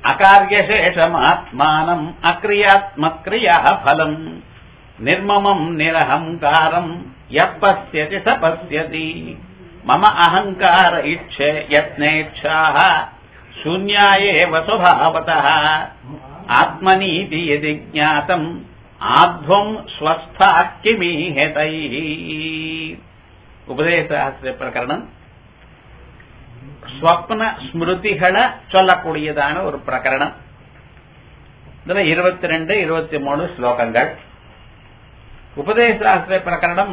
அகாரியசேஷமாத்மானம் அக்ரியாத்மக்ரியா பலம் நிர்மமம் நிரஹங்காரம் எப்பஸ்யதி சபஸ்யதி மம அகங்கார இச்சே யத்னேச்சாः शून्यायेव स्वभावतः आत्मनीति यदि ज्ञातम् आध्वम् स्वस्था किमीहतैः உபதேசாஸ்திர பிரகரணம் ஸ்வப்ன ஸ்மிருதிகளை சொல்லக்கூடியதான ஒரு பிரகரணம் இதுல இருபத்தி ரெண்டு இருபத்தி மூணு ஸ்லோகங்கள் உபதேசாஸ்திர பிரகரணம்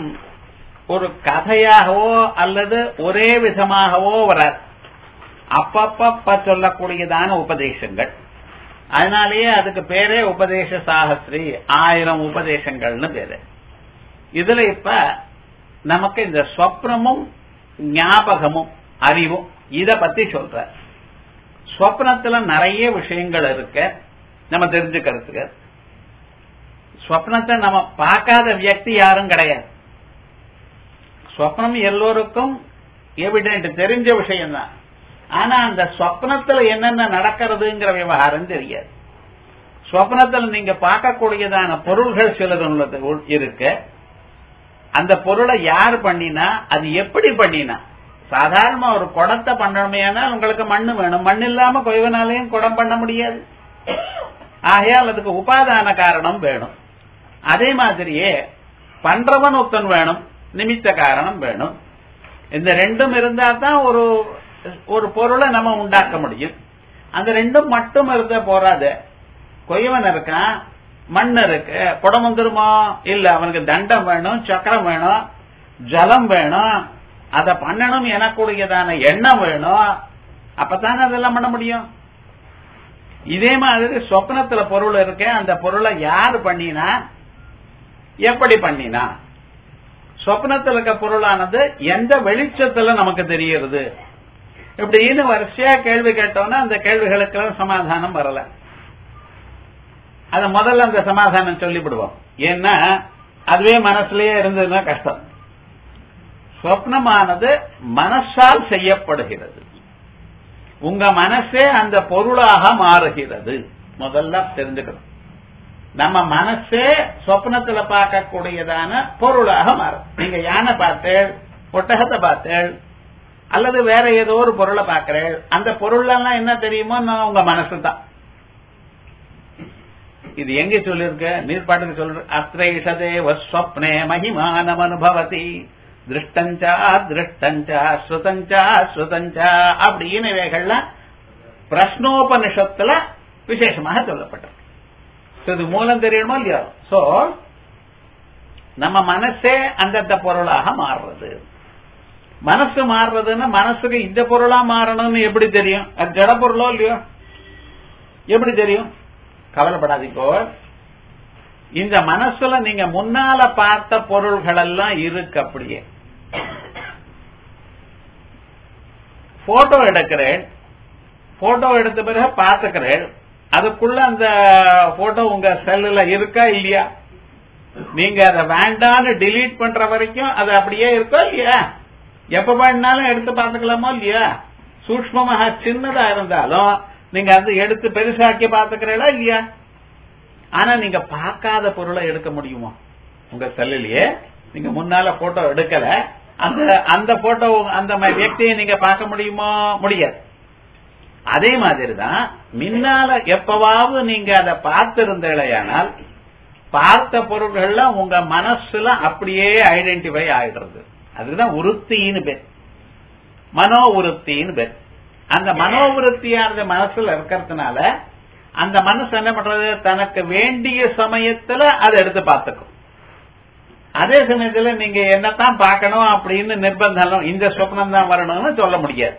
ஒரு கதையாகவோ அல்லது ஒரே விதமாகவோ வராது அப்பப்ப சொல்லக்கூடியதான உபதேசங்கள் அதனாலேயே அதுக்கு பேரே உபதேச சாகஸ்திரி ஆயிரம் உபதேசங்கள்னு பேரு இதுல இப்ப நமக்கு இந்த ஸ்வப்னமும் ஞாபகமும் அறிவும் இத பத்தி சொல்ற ஸ்வப்னத்துல நிறைய விஷயங்கள் இருக்கு நம்ம தெரிஞ்சுக்கிறதுக்கு ஸ்வப்னத்தை நம்ம பார்க்காத வியக்தி யாரும் கிடையாது ஸ்வப்னம் எல்லோருக்கும் எவிடென்ட் தெரிஞ்ச விஷயம்தான் ஆனா அந்த ஸ்வப்னத்துல என்னென்ன நடக்கிறதுங்கிற விவகாரம் தெரியாது ஸ்வப்னத்துல நீங்க பார்க்கக்கூடியதான பொருள்கள் சிலது உள்ளது இருக்கு அந்த பொருளை யார் பண்ணினா அது எப்படி பண்ணினா சாதாரணமா ஒரு குடத்தை பண்ணணுமேனால் உங்களுக்கு மண்ணு வேணும் மண் இல்லாம கொய்வனாலையும் குடம் பண்ண முடியாது ஆகையால் அதுக்கு உபாதான காரணம் வேணும் அதே மாதிரியே பண்றவன் ஒருத்தன் வேணும் நிமித்த காரணம் வேணும் இந்த ரெண்டும் இருந்தா தான் ஒரு ஒரு பொருளை நம்ம உண்டாக்க முடியும் அந்த ரெண்டும் மட்டும் இருந்த போறாது கொய்வன் இருக்கான் மண் இருக்கு குடம் வந்துருமா இல்ல அவனுக்கு தண்டம் வேணும் சக்கரம் வேணும் ஜலம் வேணும் அதை பண்ணணும் எனக்கூடியதான எண்ணம் வேணும் அப்பதானே அதெல்லாம் பண்ண முடியும் இதே மாதிரி சொப்னத்துல பொருள் இருக்கு அந்த பொருளை யார் பண்ணினா எப்படி பண்ணினா சொப்னத்தில் இருக்க பொருளானது எந்த வெளிச்சத்துல நமக்கு தெரிகிறது இப்படின்னு வரிசையா கேள்வி கேட்டோம்னா அந்த கேள்விகளுக்கெல்லாம் சமாதானம் வரல அத முதல்ல அந்த சமாதானம் சொல்லிவிடுவோம் ஏன்னா அதுவே மனசுலயே இருந்ததுன்னா கஷ்டம் சொப்னமானது மனசால் செய்யப்படுகிறது உங்க மனசே அந்த பொருளாக மாறுகிறது முதல்ல தெரிஞ்சுக்கணும் நம்ம மனசே சொப்னத்துல பார்க்கக்கூடியதான பொருளாக மாறும் நீங்க யானை பார்த்தேள் ஒட்டகத்தை பார்த்தேள் அல்லது வேற ஏதோ ஒரு பொருளை பார்க்கிறேன் அந்த பொருள்லாம் என்ன தெரியுமோ நான் உங்க மனசு தான் இது எங்க சொல்லிருக்க நீர்ப்பாட்டுக்கு சொல்ற அத்ரைஷதேவ ஸ்வப்னே மகிமானம் அனுபவதி திருஷ்டஞ்சா திருஷ்டஞ்சா ஸ்ருதஞ்சா ஸ்ருதஞ்சா அப்படின்னு இவைகள்லாம் பிரஷ்னோபனிஷத்துல விசேஷமாக சொல்லப்பட்டிருக்கு இது மூலம் தெரியணுமோ இல்லையோ சோ நம்ம மனசே அந்தந்த பொருளாக மாறுறது மனசு மாறுறதுன்னா மனசுக்கு இந்த பொருளா மாறணும்னு எப்படி தெரியும் அது ஜட பொருளோ இல்லையோ எப்படி தெரியும் கவலைப்படாதீங்கோ இந்த மனசுல நீங்க முன்னால பார்த்த பொருள்கள் எல்லாம் இருக்கு அப்படியே போட்டோ எடுக்கிறேன் போட்டோ எடுத்த பிறகு பார்த்துக்கிறேன் அதுக்குள்ள அந்த போட்டோ உங்க செல்லுல இருக்கா இல்லையா நீங்க அதை வேண்டான்னு டிலீட் பண்ற வரைக்கும் அது அப்படியே இருக்கோ இல்லையா எப்ப வேணாலும் எடுத்து பார்த்துக்கலாமோ இல்லையா சூக்மமாக சின்னதா இருந்தாலும் நீங்க அது எடுத்து பெருசாக்கி பார்த்துக்கிறீங்களா இல்லையா ஆனா நீங்க பார்க்காத பொருளை எடுக்க முடியுமா உங்க செல்லுலயே நீங்க முன்னால போட்டோ எடுக்கல அந்த அந்த போட்டோ அந்த வியக்தியை நீங்க பார்க்க முடியுமா முடியாது அதே மாதிரிதான் முன்னால எப்பவாவது நீங்க அதை பார்த்திருந்தீங்களேயானால் பார்த்த பொருள்கள்லாம் உங்க மனசுல அப்படியே ஐடென்டிஃபை ஆயிடுறது அதுதான் உருத்தின்னு பேர் மனோ உருத்தின்னு பேர் அந்த மனோ உருத்தியானது மனசுல இருக்கிறதுனால அந்த மனசு என்ன பண்றது தனக்கு வேண்டிய சமயத்துல அதை எடுத்து பார்த்துக்கும் அதே சமயத்துல நீங்க என்னத்தான் பார்க்கணும் அப்படின்னு நிர்பந்தம் இந்த சொப்னம் தான் வரணும்னு சொல்ல முடியாது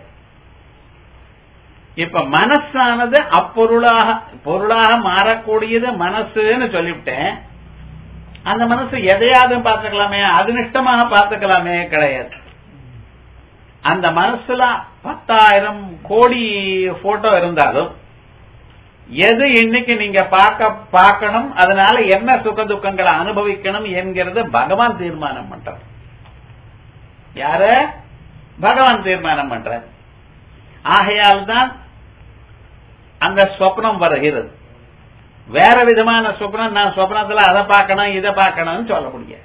இப்ப மனசானது அப்பொருளாக பொருளாக மாறக்கூடியது மனசுன்னு சொல்லிவிட்டேன் அந்த மனசு எதையாவது பார்த்துக்கலாமே அதினிஷ்டமாக பார்த்துக்கலாமே கிடையாது அந்த மனசுல பத்தாயிரம் கோடி போட்டோ இருந்தாலும் எது இன்னைக்கு நீங்க பார்க்க பார்க்கணும் அதனால என்ன சுக துக்கங்களை அனுபவிக்கணும் என்கிறது பகவான் தீர்மானம் பண்றார் யார பகவான் தீர்மானம் பண்றார் ஆகையால் தான் அந்த சொப்னம் வருகிறது வேற விதமான சொப்னம் நான் சொப்னத்துல அதை பார்க்கணும் இதை பார்க்கணும்னு சொல்ல முடியாது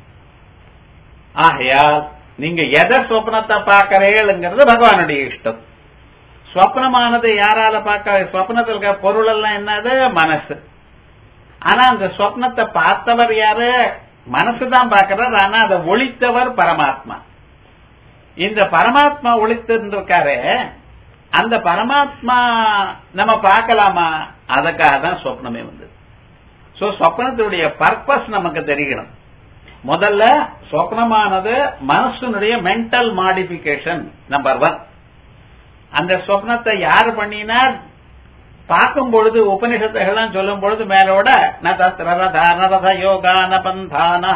ஆகையால் நீங்க எதை சொப்னத்தை பார்க்கறேங்கிறது பகவானுடைய இஷ்டம் ஸ்வப்னமானது யாரால பார்க்க ஸ்வப்னத்தில் இருக்க பொருள் எல்லாம் என்னது மனசு ஆனா அந்த சொப்னத்தை பார்த்தவர் யாரு மனசு தான் பார்க்கிறார் ஆனா அதை ஒழித்தவர் பரமாத்மா இந்த பரமாத்மா ஒழித்திருந்திருக்காரு அந்த பரமாத்மா நம்ம பார்க்கலாமா அதுக்காக தான் சொப்னமே வந்தது சோ சொப்னத்தினுடைய பர்பஸ் நமக்கு தெரியணும் முதல்ல சொப்னமானது மனசுனுடைய மென்டல் மாடிபிகேஷன் நம்பர் ஒன் அந்த சொப்னத்தை யாரு பண்ணினார் பார்க்கும் பொழுது உபனிஷத்துகள்லாம் சொல்லும் பொழுது மேலோட நரத யோகான பந்தான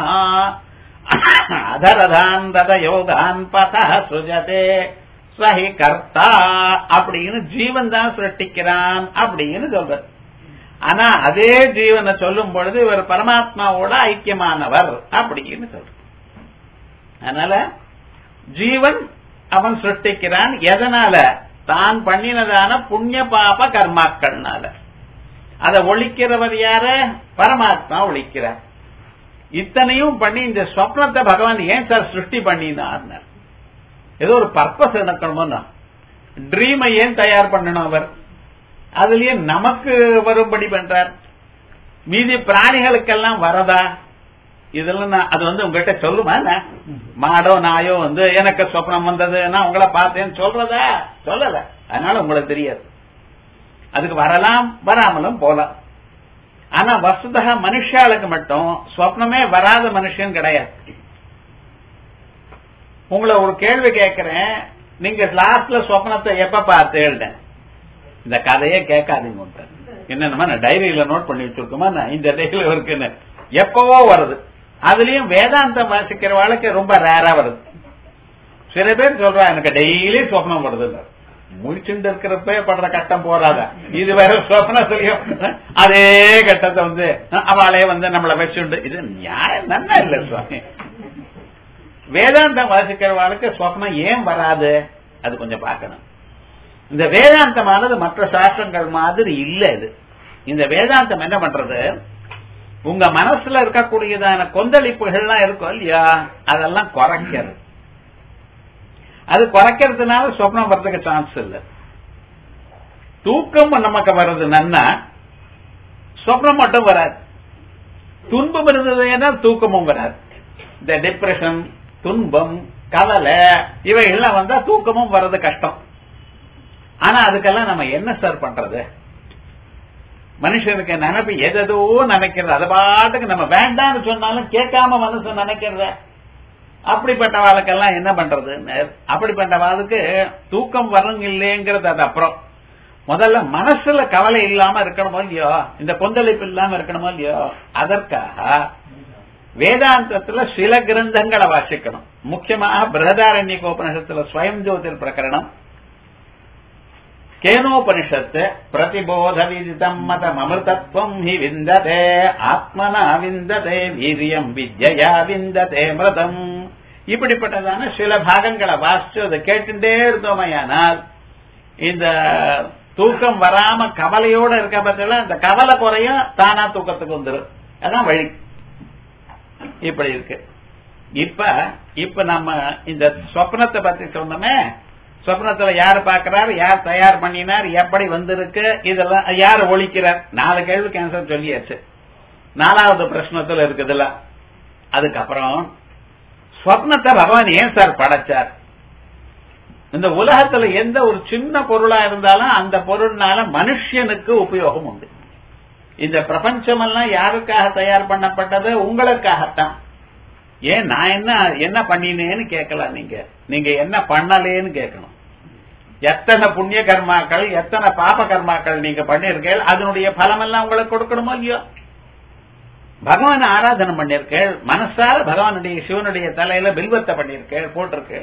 அதரதான் தத யோகான் பத சுஜதே ஸ்வஹி கர்த்தா அப்படின்னு ஜீவன் தான் சிருஷ்டிக்கிறான் அப்படின்னு சொல்றது ஆனா அதே ஜீவனை சொல்லும் பொழுது இவர் பரமாத்மாவோட ஐக்கியமானவர் அப்படின்னு சொல்ற அதனால ஜீவன் அவன் சிருஷ்டிக்கிறான் எதனால தான் பண்ணினதான புண்ணிய பாப கர்மாக்கள்னால அதை ஒழிக்கிறவர் யாரு பரமாத்மா ஒழிக்கிறார் இத்தனையும் பண்ணி இந்த ஸ்வப்னத்தை பகவான் ஏன் சார் சிருஷ்டி பண்ணினார் ஏதோ ஒரு பர்பஸ் நடக்கணுமோ ட்ரீமை ஏன் தயார் பண்ணணும் அவர் அதுலயே நமக்கு வரும்படி பண்றார் மீதி பிராணிகளுக்கெல்லாம் வரதா இதெல்லாம் நான் அது வந்து உங்ககிட்ட சொல்லுமா என்ன மாடோ நாயோ வந்து எனக்கு சொப்னம் வந்தது நான் உங்களை பார்த்தேன்னு சொல்றதா சொல்லல அதனால உங்களுக்கு தெரியாது அதுக்கு வரலாம் வராமலும் போலாம் ஆனா வசுதக மனுஷாளுக்கு மட்டும் சொப்னமே வராத மனுஷன் கிடையாது உங்களை ஒரு கேள்வி கேட்கிறேன் நீங்க லாஸ்ட்ல சொப்னத்தை எப்ப பார்த்து எழுதேன் இந்த கதையே கேட்காதீங்க என்னென்னமா நான் டைரியில நோட் பண்ணி வச்சிருக்கோமா நான் இந்த டைரியில இருக்குன்னு எப்பவோ வருது அதுலயும் வேதாந்தம் வாசிக்கிற வாழ்க்கை ரொம்ப ரேரா வருது சில பேர் சொல்றா எனக்கு டெய்லி சொப்னம் வருது முடிச்சுட்டு இருக்கிறப்ப படுற கட்டம் போறாத இது வேற சொப்னத்திலையும் அதே கட்டத்தை வந்து அவளே வந்து நம்மளை வச்சுண்டு இது நியாயம் நன்னா இல்ல சுவாமி வேதாந்தம் வாசிக்கிற வாழ்க்கை சொப்னம் ஏன் வராது அது கொஞ்சம் பார்க்கணும் இந்த வேதாந்தமானது மற்ற சாஸ்திரங்கள் மாதிரி இல்ல இது இந்த வேதாந்தம் என்ன பண்றது உங்க மனசுல இருக்கக்கூடியதான கொந்தளிப்புகள்லாம் இருக்கும் இல்லையா அதெல்லாம் குறைக்கிறது அது குறைக்கிறதுனால சொப்னம் வர்றதுக்கு சான்ஸ் இல்ல தூக்கம் நமக்கு வர்றது நன்னா சொப்னம் மட்டும் வராது துன்பம் இருந்ததுன்னா தூக்கமும் வராது இந்த டிப்ரெஷன் துன்பம் கவலை இவைகள்லாம் வந்தா தூக்கமும் வர்றது கஷ்டம் ஆனா அதுக்கெல்லாம் நம்ம என்ன சார் பண்றது மனுஷனுக்கு நினைப்பு எதோ நினைக்கிறது அது பாட்டுக்கு நம்ம வேண்டாம்னு சொன்னாலும் கேட்காம மனசு நினைக்கிறத அப்படிப்பட்ட வாழ்க்கெல்லாம் என்ன பண்றது அப்படிப்பட்ட வாழ்க்கு தூக்கம் வரும் இல்லைங்கிறது அது அப்புறம் முதல்ல மனசுல கவலை இல்லாம இருக்கணுமோ இல்லையோ இந்த கொந்தளிப்பு இல்லாம இருக்கணுமோ இல்லையோ அதற்காக வேதாந்தத்துல சில கிரந்தங்களை வாசிக்கணும் முக்கியமாக பிரகதாரண்ய உபனிஷத்துல ஸ்வயம் ஜோதிர் பிரகரணம் கேனோபனிஷத்து பிரதிபோத விதிதம் மதம் அமிர்தத்வம் ஹி விந்ததே ஆத்மனா விந்ததே வீரியம் வித்யா விந்ததே மிருதம் இப்படிப்பட்டதான சில பாகங்களை வாசிச்சு அதை கேட்டுட்டே இருந்தோமையானால் இந்த தூக்கம் வராம கவலையோட இருக்க பத்தில இந்த கவலை குறையும் தானா தூக்கத்துக்கு வந்துடும் அதான் வழி இப்படி இருக்கு இப்ப இப்ப நம்ம இந்த சொப்னத்தை பத்தி சொன்னோமே சொப்னத்துல யார் பாக்குறார் யார் தயார் பண்ணினார் எப்படி வந்திருக்கு இதெல்லாம் யார் ஒழிக்கிறார் நாலு கேள்வி கேன்சர் சொல்லியாச்சு நாலாவது பிரச்சனத்துல இருக்குதுல்ல அதுக்கப்புறம் ஸ்வப்னத்தை பகவான் ஏன் சார் படைச்சார் இந்த உலகத்துல எந்த ஒரு சின்ன பொருளா இருந்தாலும் அந்த பொருள்னால மனுஷனுக்கு உபயோகம் உண்டு இந்த பிரபஞ்சம் எல்லாம் யாருக்காக தயார் பண்ணப்பட்டது உங்களுக்காகத்தான் ஏன் நான் என்ன என்ன பண்ணினேன்னு கேட்கலாம் நீங்க நீங்க என்ன பண்ணலேன்னு கேட்கணும் எத்தனை புண்ணிய கர்மாக்கள் எத்தனை பாப கர்மாக்கள் நீங்க பண்ணிருக்கீர்கள் அதனுடைய பலம் எல்லாம் உங்களுக்கு கொடுக்கணுமோ இல்லையோ பகவான் ஆராதனை பண்ணிருக்கேள் மனசால பகவானுடைய சிவனுடைய தலையில பில்வத்தை பண்ணிருக்கேள் போட்டிருக்கேள்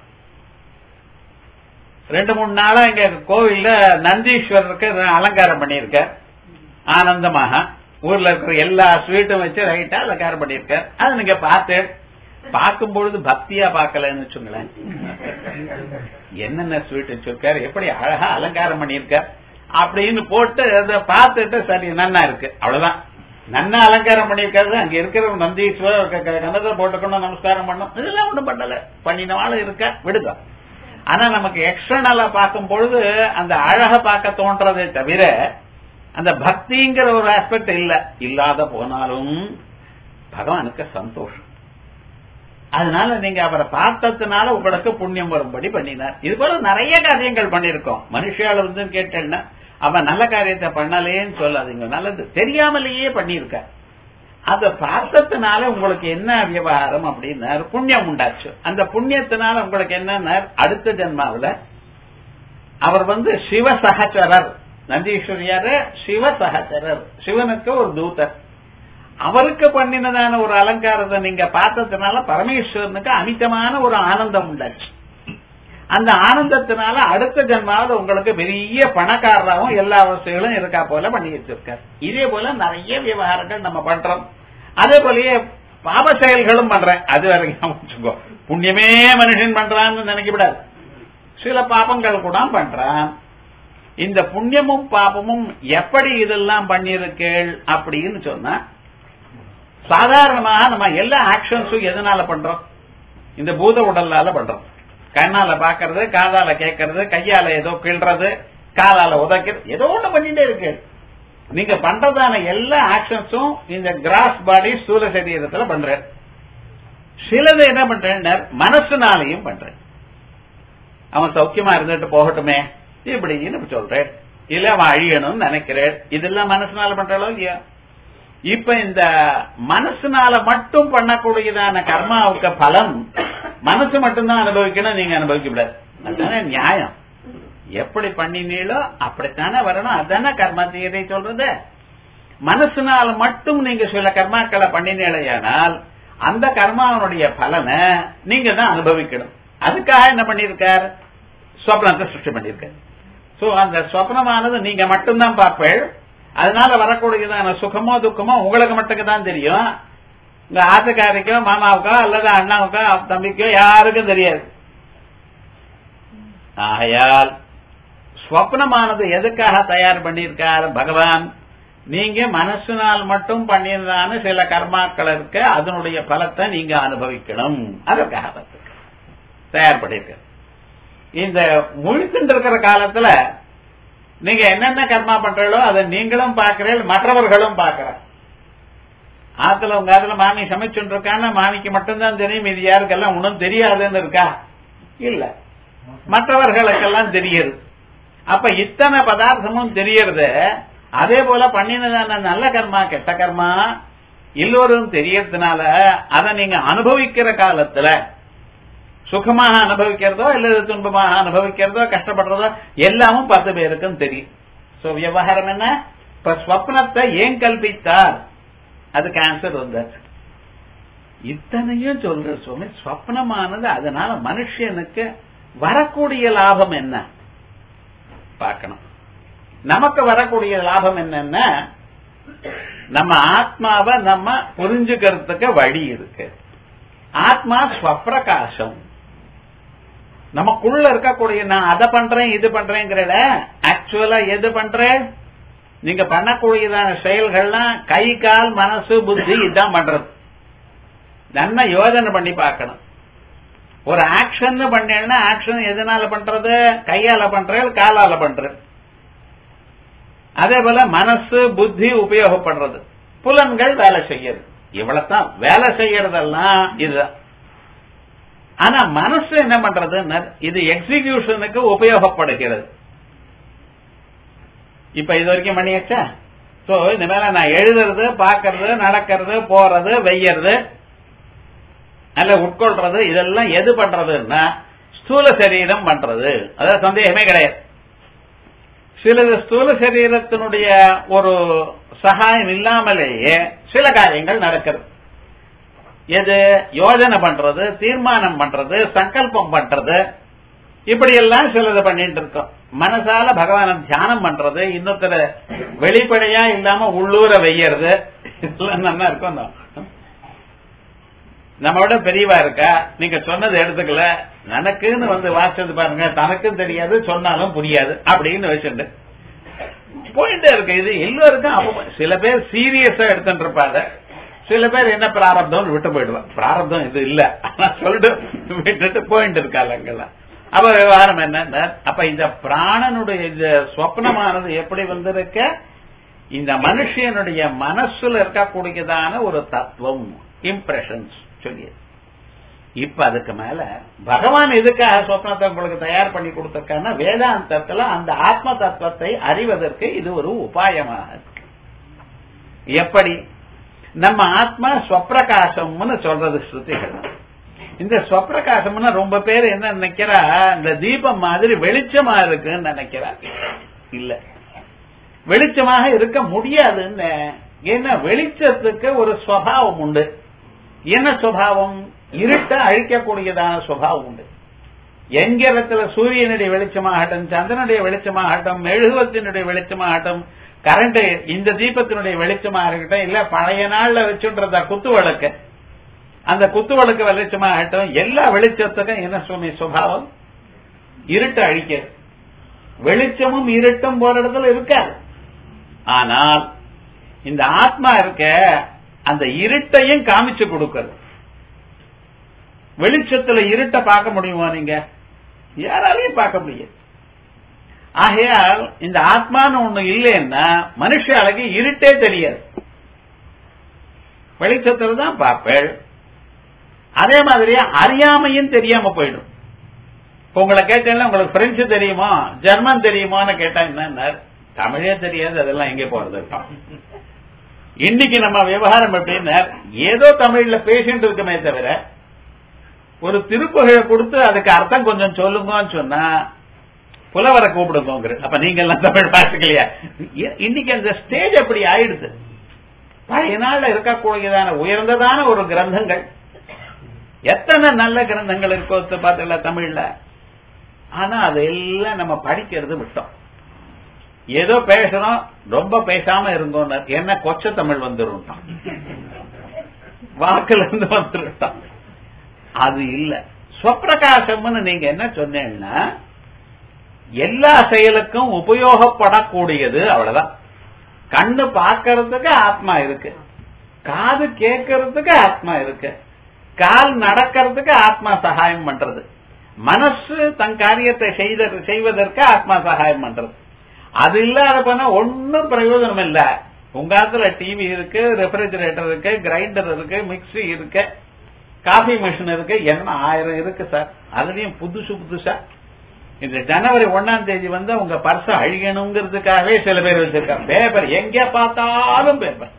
ரெண்டு மூணு நாளா இங்க கோவில்ல நந்தீஸ்வரருக்கு அலங்காரம் பண்ணிருக்க ஆனந்தமாக ஊர்ல இருக்கிற எல்லா ஸ்வீட்டும் வச்சு ரைட்டா அலங்காரம் பண்ணிருக்க அது நீங்க பார்த்து பார்க்கும் பொழுது பக்தியா பார்க்கலன்னு வச்சுங்களேன் என்னென்ன ஸ்வீட் வச்சிருக்காரு எப்படி அழகா அலங்காரம் பண்ணிருக்க அப்படின்னு போட்டு அதை பார்த்துட்டு சரி நன்னா இருக்கு அவ்வளவுதான் நன்னா அலங்காரம் பண்ணியிருக்காரு அங்க இருக்கிற நந்தீஸ்வரர் கணத்தை போட்டுக்கணும் நமஸ்காரம் பண்ணணும் இதெல்லாம் ஒண்ணும் பண்ணல பண்ணினவாளும் இருக்க விடுங்க ஆனா நமக்கு எக்ஸ்டர்னலா பார்க்கும் பொழுது அந்த அழக பார்க்க தோன்றதே தவிர அந்த பக்திங்கிற ஒரு ஆஸ்பெக்ட் இல்ல இல்லாத போனாலும் பகவானுக்கு சந்தோஷம் அதனால நீங்க அவரை பார்த்ததுனால உங்களுக்கு புண்ணியம் வரும்படி பண்ணினார் இது போல நிறைய காரியங்கள் பண்ணிருக்கோம் மனுஷால வந்து கேட்டேன்னா அவன் நல்ல காரியத்தை பண்ணலேன்னு சொல்லாதீங்க நல்லது தெரியாமலேயே பண்ணிருக்க அத பார்த்ததுனால உங்களுக்கு என்ன விவகாரம் அப்படின்னாரு புண்ணியம் உண்டாச்சு அந்த புண்ணியத்தினால உங்களுக்கு என்ன அடுத்த ஜென்மாவில அவர் வந்து சிவ சகச்சரர் நந்தீஸ்வரியாரு சிவ சகச்சரர் சிவனுக்கு ஒரு தூதர் அவருக்கு பண்ணினதான ஒரு அலங்காரத்தை நீங்க பார்த்ததுனால பரமேஸ்வரனுக்கு அமிதமான ஒரு ஆனந்தம் உண்டாச்சு அந்த ஆனந்தத்தினால அடுத்த ஜென்மாவில் உங்களுக்கு பெரிய பணக்காரராகவும் எல்லா வசதிகளும் இருக்கா போல பண்ணி வச்சிருக்காரு இதே போல நிறைய விவகாரங்கள் நம்ம பண்றோம் அதே போலயே பாப செயல்களும் பண்றேன் அது வரைக்கும் வச்சுக்கோ புண்ணியமே மனுஷன் பண்றான்னு நினைக்கப்படாது சில பாபங்கள் கூட பண்றான் இந்த புண்ணியமும் பாபமும் எப்படி இதெல்லாம் பண்ணிருக்கேள் அப்படின்னு சொன்னா சாதாரணமாக நம்ம எல்லா ஆக்ஷன்ஸும் எதனால பண்றோம் இந்த பூத உடலால பண்றோம் கண்ணால பாக்குறது காதால கேட்கறது கையால ஏதோ கிள்றது காலால உதைக்கிறது ஏதோ ஒண்ணு பண்ணிட்டே இருக்கு நீங்க பண்றதான எல்லா ஆக்ஷன்ஸும் இந்த கிராஸ் பாடி ஸ்தூல சரீரத்துல பண்ற சிலது என்ன பண்றேன் மனசுனாலையும் பண்றேன் அவன் சௌக்கியமா இருந்துட்டு போகட்டுமே இப்படின்னு சொல்றேன் இல்ல அவன் அழியணும்னு நினைக்கிறேன் இதெல்லாம் மனசுனால பண்றாளோ இல்லையா இப்ப இந்த மனசுனால மட்டும் பண்ணக்கூடியதான கர்மாவுக்கு பலம் மனசு மட்டும்தான் அனுபவிக்கணும் நீங்க அனுபவிக்க கூடாது அதுதானே நியாயம் எப்படி பண்ணினீங்களோ அப்படித்தானே வரணும் அதுதானே கர்ம தீரை சொல்றது மனசுனால மட்டும் நீங்க சில கர்மாக்களை பண்ணினீழையானால் அந்த கர்மாவனுடைய பலனை நீங்க தான் அனுபவிக்கணும் அதுக்காக என்ன பண்ணிருக்கார் சொப்னத்தை சிருஷ்டி பண்ணிருக்காரு சோ அந்த சொப்னமானது நீங்க மட்டும்தான் பார்ப்பேள் அதனால வரக்கூடியதான சுகமோ துக்கமோ உங்களுக்கு மட்டுக்கு தான் தெரியும் உங்க ஆத்துக்காரிக்கோ மாமாவுக்கோ அல்லது அண்ணாவுக்கோ தம்பிக்கோ யாருக்கும் தெரியாது ஆகையால் ஸ்வப்னமானது எதுக்காக தயார் பண்ணியிருக்கார் பகவான் நீங்க மனசுனால் மட்டும் பண்ணியிருந்தான சில கர்மாக்கள் இருக்க அதனுடைய பலத்தை நீங்க அனுபவிக்கணும் அதற்காக தயார் பண்ணியிருக்க இந்த முழித்துட்டு இருக்கிற காலத்துல நீங்க என்னென்ன கர்மா பண்றீங்களோ அதை நீங்களும் பார்க்கிறீர்கள் மற்றவர்களும் பார்க்கிற ஆத்துல உங்க ஆத்துல மாமி சமைச்சுட்டு இருக்கான்னு மாமிக்கு மட்டும்தான் தெரியும் இது யாருக்கெல்லாம் ஒன்றும் தெரியாதுன்னு இருக்கா இல்ல மற்றவர்களுக்கெல்லாம் தெரியுது அப்ப இத்தனை பதார்த்தமும் தெரியறது அதே போல பண்ணினதான நல்ல கர்மா கெட்ட கர்மா எல்லோரும் தெரியறதுனால அதை நீங்க அனுபவிக்கிற காலத்துல சுகமாக அனுபவிக்கிறதோ இல்ல துன்பமாக அனுபவிக்கிறதோ கஷ்டப்படுறதோ எல்லாமும் பத்து பேருக்கும் தெரியும் சோ விவகாரம் என்ன இப்ப ஸ்வப்னத்தை ஏன் கல்பித்தார் அதுக்கு ஆன்சர் வந்தாச்சு இத்தனையும் சொல்ற சுவாமி ஸ்வப்னமானது அதனால மனுஷனுக்கு வரக்கூடிய லாபம் என்ன பார்க்கணும் நமக்கு வரக்கூடிய லாபம் என்னன்னா நம்ம ஆத்மாவை நம்ம புரிஞ்சுக்கிறதுக்கு வழி இருக்கு ஆத்மா ஸ்வப்பிரகாசம் நமக்குள்ள இருக்கக்கூடிய நான் அதை பண்றேன் இது பண்றேங்கிறத ஆக்சுவலா எது பண்றேன் நீங்க பண்ணக்கூடியதான செயல்கள்லாம் கை கால் மனசு புத்தி இதுதான் பண்றது நன்மை யோஜனை பண்ணி பார்க்கணும் ஒரு ஆக்ஷன் பண்ணேன்னா ஆக்ஷன் எதனால பண்றது கையால பண்றது காலால பண்றது அதே போல மனசு புத்தி உபயோகப்படுறது புலன்கள் வேலை செய்யறது இவ்வளவுதான் வேலை செய்யறதெல்லாம் இதுதான் ஆனா மனசு என்ன பண்றது இது எக்ஸிகியூஷனுக்கு உபயோகப்படுகிறது இப்ப இது வரைக்கும் பண்ணியாச்சா சோ இந்த மேல நான் எழுதுறது பாக்குறது நடக்கிறது போறது வெய்யறது அல்ல உட்கொள்றது இதெல்லாம் எது பண்றதுன்னா ஸ்தூல சரீரம் பண்றது அதாவது சந்தேகமே கிடையாது சிலது ஸ்தூல சரீரத்தினுடைய ஒரு சகாயம் இல்லாமலேயே சில காரியங்கள் நடக்கிறது எது யோஜனை பண்றது தீர்மானம் பண்றது சங்கல்பம் பண்றது இப்படி எல்லாம் சிலது பண்ணிட்டு இருக்கோம் மனசால பகவான தியானம் பண்றது இன்னொருத்தர வெளிப்படையா இல்லாம உள்ளூர வெய்யறது இதெல்லாம் நல்லா இருக்கும் நம்ம விட பெரியவா இருக்கா நீங்க சொன்னது எடுத்துக்கல எனக்குன்னு வந்து வாசிச்சது பாருங்க தனக்கும் தெரியாது சொன்னாலும் புரியாது அப்படின்னு வச்சுட்டு போயிட்டே இருக்கு இது எல்லோருக்கும் அப்ப சில பேர் சீரியஸா எடுத்துட்டு இருப்பாங்க சில பேர் என்ன பிராரப்தம் விட்டு போயிடுவான் பிராரப்தம் இது இல்ல ஆனா சொல்லிட்டு விட்டுட்டு போயிட்டு இருக்காங்கலாம் அப்ப விவகாரம் என்ன அப்ப இந்த பிராணனுடைய இந்த சொப்னமானது எப்படி வந்திருக்க இந்த மனுஷனுடைய மனசுல இருக்கக்கூடியதான ஒரு தத்துவம் இம்ப்ரெஷன்ஸ் சொல்லியது இப்ப அதுக்கு மேல பகவான் எதுக்காக சொப்னத்தை உங்களுக்கு தயார் பண்ணி கொடுத்திருக்காருன்னா வேதாந்தத்துல அந்த ஆத்ம தத்துவத்தை அறிவதற்கு இது ஒரு உபாயமாக இருக்கு எப்படி நம்ம ஆத்மா ஸ்வப்பிரகாசம்னு சொல்றது ஸ்ருதிகள் இந்த ஸ்வப்பிரகாசம்னா ரொம்ப பேர் என்ன நினைக்கிறா இந்த தீபம் மாதிரி வெளிச்சமா இருக்குன்னு நினைக்கிறா இல்ல வெளிச்சமாக இருக்க முடியாதுன்னு ஏன்னா வெளிச்சத்துக்கு ஒரு சுவாவம் உண்டு என்ன சுவாவம் இருட்ட அழிக்கக்கூடியதான சுவாவம் உண்டு எங்கிரத்துல சூரியனுடைய வெளிச்சமாகட்டும் சந்திரனுடைய வெளிச்சமாகட்டும் மெழுகுவத்தினுடைய வெளிச்சமாகட்டும் கரண்ட் இந்த தீபத்தினுடைய வெளிச்சமா இருக்கட்டும் இல்ல பழைய நாள்ல வச்சுன்றத குத்து விளக்கு அந்த குத்து விளக்கு வெளிச்சமாகட்டும் எல்லா வெளிச்சத்துக்கும் என்ன சுவாமி சுவாவம் இருட்டு அழிக்க வெளிச்சமும் இருட்டும் போற இடத்துல இருக்காது ஆனால் இந்த ஆத்மா இருக்க அந்த இருட்டையும் காமிச்சு கொடுக்கிறது வெளிச்சத்துல இருட்ட பார்க்க முடியுமா நீங்க யாராலையும் பார்க்க முடியாது ஆகையால் இந்த ஆத்மான்னு ஒண்ணு இல்லைன்னா மனுஷ அழகு இருட்டே தெரியாது வெளிச்சத்துல தான் பார்ப்பேள் அதே மாதிரியே அறியாமையும் தெரியாம போயிடும் உங்களை கேட்டேன்னா உங்களுக்கு பிரெஞ்சு தெரியுமா ஜெர்மன் தெரியுமான்னு கேட்டா என்ன தமிழே தெரியாது அதெல்லாம் எங்கே போறது இன்னைக்கு நம்ம விவகாரம் எப்படின்னா ஏதோ தமிழ்ல பேசிட்டு இருக்குமே தவிர ஒரு திருப்புகழை கொடுத்து அதுக்கு அர்த்தம் கொஞ்சம் சொல்லுங்கன்னு சொன்னா புலவரை கூப்பிடுங்க அப்ப நீங்க எல்லாம் தமிழ் பார்த்துக்கலையா இன்னைக்கு அந்த ஸ்டேஜ் அப்படி ஆயிடுது பழைய நாள்ல இருக்கக்கூடியதான உயர்ந்ததான ஒரு கிரந்தங்கள் எத்தனை நல்ல கிரந்தங்கள் இருக்கோ பார்த்தல தமிழ்ல ஆனா அதெல்லாம் நம்ம படிக்கிறது விட்டோம் ஏதோ பேசுறோம் ரொம்ப பேசாம இருந்தோம் என்ன கொச்ச தமிழ் வந்துடும் வாக்குல இருந்து வந்துருட்டான் அது இல்ல ஸ்வப்பிரகாசம்னு நீங்க என்ன சொன்னீங்கன்னா எல்லா செயலுக்கும் உபயோகப்படக்கூடியது அவ்வளவுதான் கண்ணு பார்க்கறதுக்கு ஆத்மா இருக்கு காது கேட்கறதுக்கு ஆத்மா இருக்கு கால் நடக்கிறதுக்கு ஆத்மா சகாயம் பண்றது மனசு தன் காரியத்தை செய்வதற்கு ஆத்மா சகாயம் பண்றது அது இல்லாத போனா ஒன்னும் பிரயோஜனம் இல்ல உங்க இடத்துல டிவி இருக்கு ரெஃப்ரிஜரேட்டர் இருக்கு கிரைண்டர் இருக்கு மிக்சி இருக்கு காஃபி மிஷின் இருக்கு என்ன ஆயிரம் இருக்கு சார் அதுலயும் புதுசு புதுசா இந்த ஜனவரி ஒன்னாம் தேதி வந்து உங்க பர்ச அழியணுங்கிறதுக்காகவே சில பேர் வச்சிருக்காங்க பேப்பர் எங்க பார்த்தாலும் பேப்பர்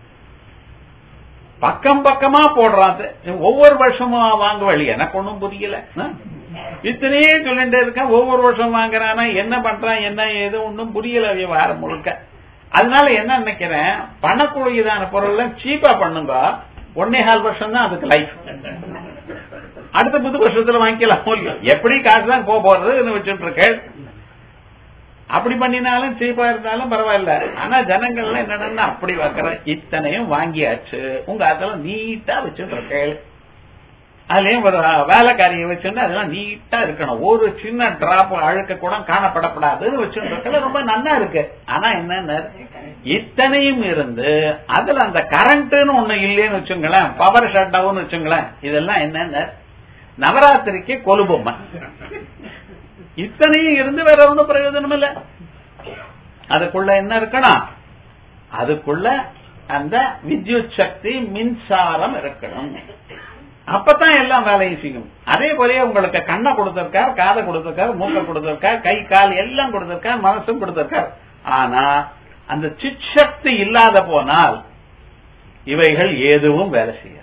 பக்கம் பக்கமா போடுறான் ஒவ்வொரு வருஷமும் வாங்க வழி எனக்கு ஒன்றும் புரியல இத்தனையே சொல்லிட்டு இருக்கேன் ஒவ்வொரு வருஷம் வாங்குறானா என்ன பண்றான் என்ன ஏது ஒன்றும் புரியல விவகாரம் முழுக்க அதனால என்ன நினைக்கிறேன் பண்ணக்கூடியதான பொருள் சீப்பா பண்ணுங்க ஒன்னே கால் வருஷம் தான் அதுக்கு லைஃப் அடுத்த புது வருஷத்துல வாங்கிக்கலாம் முடியும் எப்படி காசு தான் போக போறது வச்சுட்டு இருக்கேன் அப்படி பண்ணினாலும் சீப்பா இருந்தாலும் பரவாயில்ல ஆனா ஜனங்கள்லாம் என்னன்னா அப்படி வைக்கிற இத்தனையும் வாங்கியாச்சு உங்க அதெல்லாம் நீட்டா வச்சுட்டு இருக்கேன் அதுலயும் ஒரு வேலைக்காரியை வச்சுட்டு அதெல்லாம் நீட்டா இருக்கணும் ஒரு சின்ன டிராப் அழுக்க கூட காணப்படப்படாதுன்னு வச்சுட்டு இருக்கல ரொம்ப நன்னா இருக்கு ஆனா என்ன இத்தனையும் இருந்து அதுல அந்த கரண்ட்னு ஒண்ணு இல்லைன்னு வச்சுங்களேன் பவர் ஷட் டவுன் வச்சுங்களேன் இதெல்லாம் என்னன்னு நவராத்திரிக்கு கொலுபொம்மை இத்தனையும் இருந்து வேற ஒன்றும் பிரயோஜனம் இல்ல அதுக்குள்ள என்ன இருக்கணும் அதுக்குள்ள அந்த வித்யுத் சக்தி மின்சாரம் இருக்கணும் அப்பதான் எல்லாம் வேலையும் செய்யும் அதே போலயே உங்களுக்கு கண்ணை கொடுத்திருக்கார் காதை கொடுத்திருக்கார் மூக்க கொடுத்திருக்கார் கை கால் எல்லாம் கொடுத்திருக்கார் மனசும் கொடுத்திருக்கார் ஆனா அந்த சிச்சக்தி இல்லாத போனால் இவைகள் எதுவும் வேலை செய்யல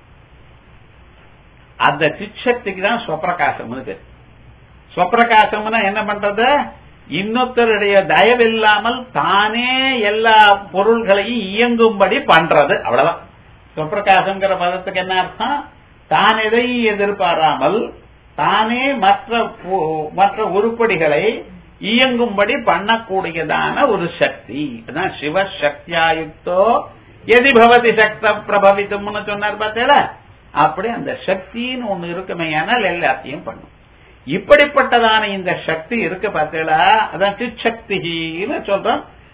அந்த சிச்சக்திக்கு தான் ஸ்வப்பிரகாசம் பேர் ஸ்வப்பிரகாசம்னா என்ன பண்றது இன்னொருத்தருடைய தயவில்லாமல் தானே எல்லா பொருள்களையும் இயங்கும்படி பண்றது அவ்வளவுதான் ஸ்வப்பிரகாசம்ங்கிற பதத்துக்கு என்ன அர்த்தம் தான் எதை எதிர்பாராமல் தானே மற்ற மற்ற உருப்படிகளை இயங்கும்படி பண்ணக்கூடியதான ஒரு சக்தி அதான் சிவ சக்தியாயுக்தோ எதி பவதி சக்த பிரபவித்தும்னு சொன்னார் பார்த்தேல அப்படி அந்த சக்தின்னு ஒண்ணு இருக்குமே ஆனால் எல்லாத்தையும் பண்ணும் இப்படிப்பட்டதான இந்த சக்தி இருக்கு பார்த்தீங்களா அதான் சிச்சக்தின்னு சொல்றோம்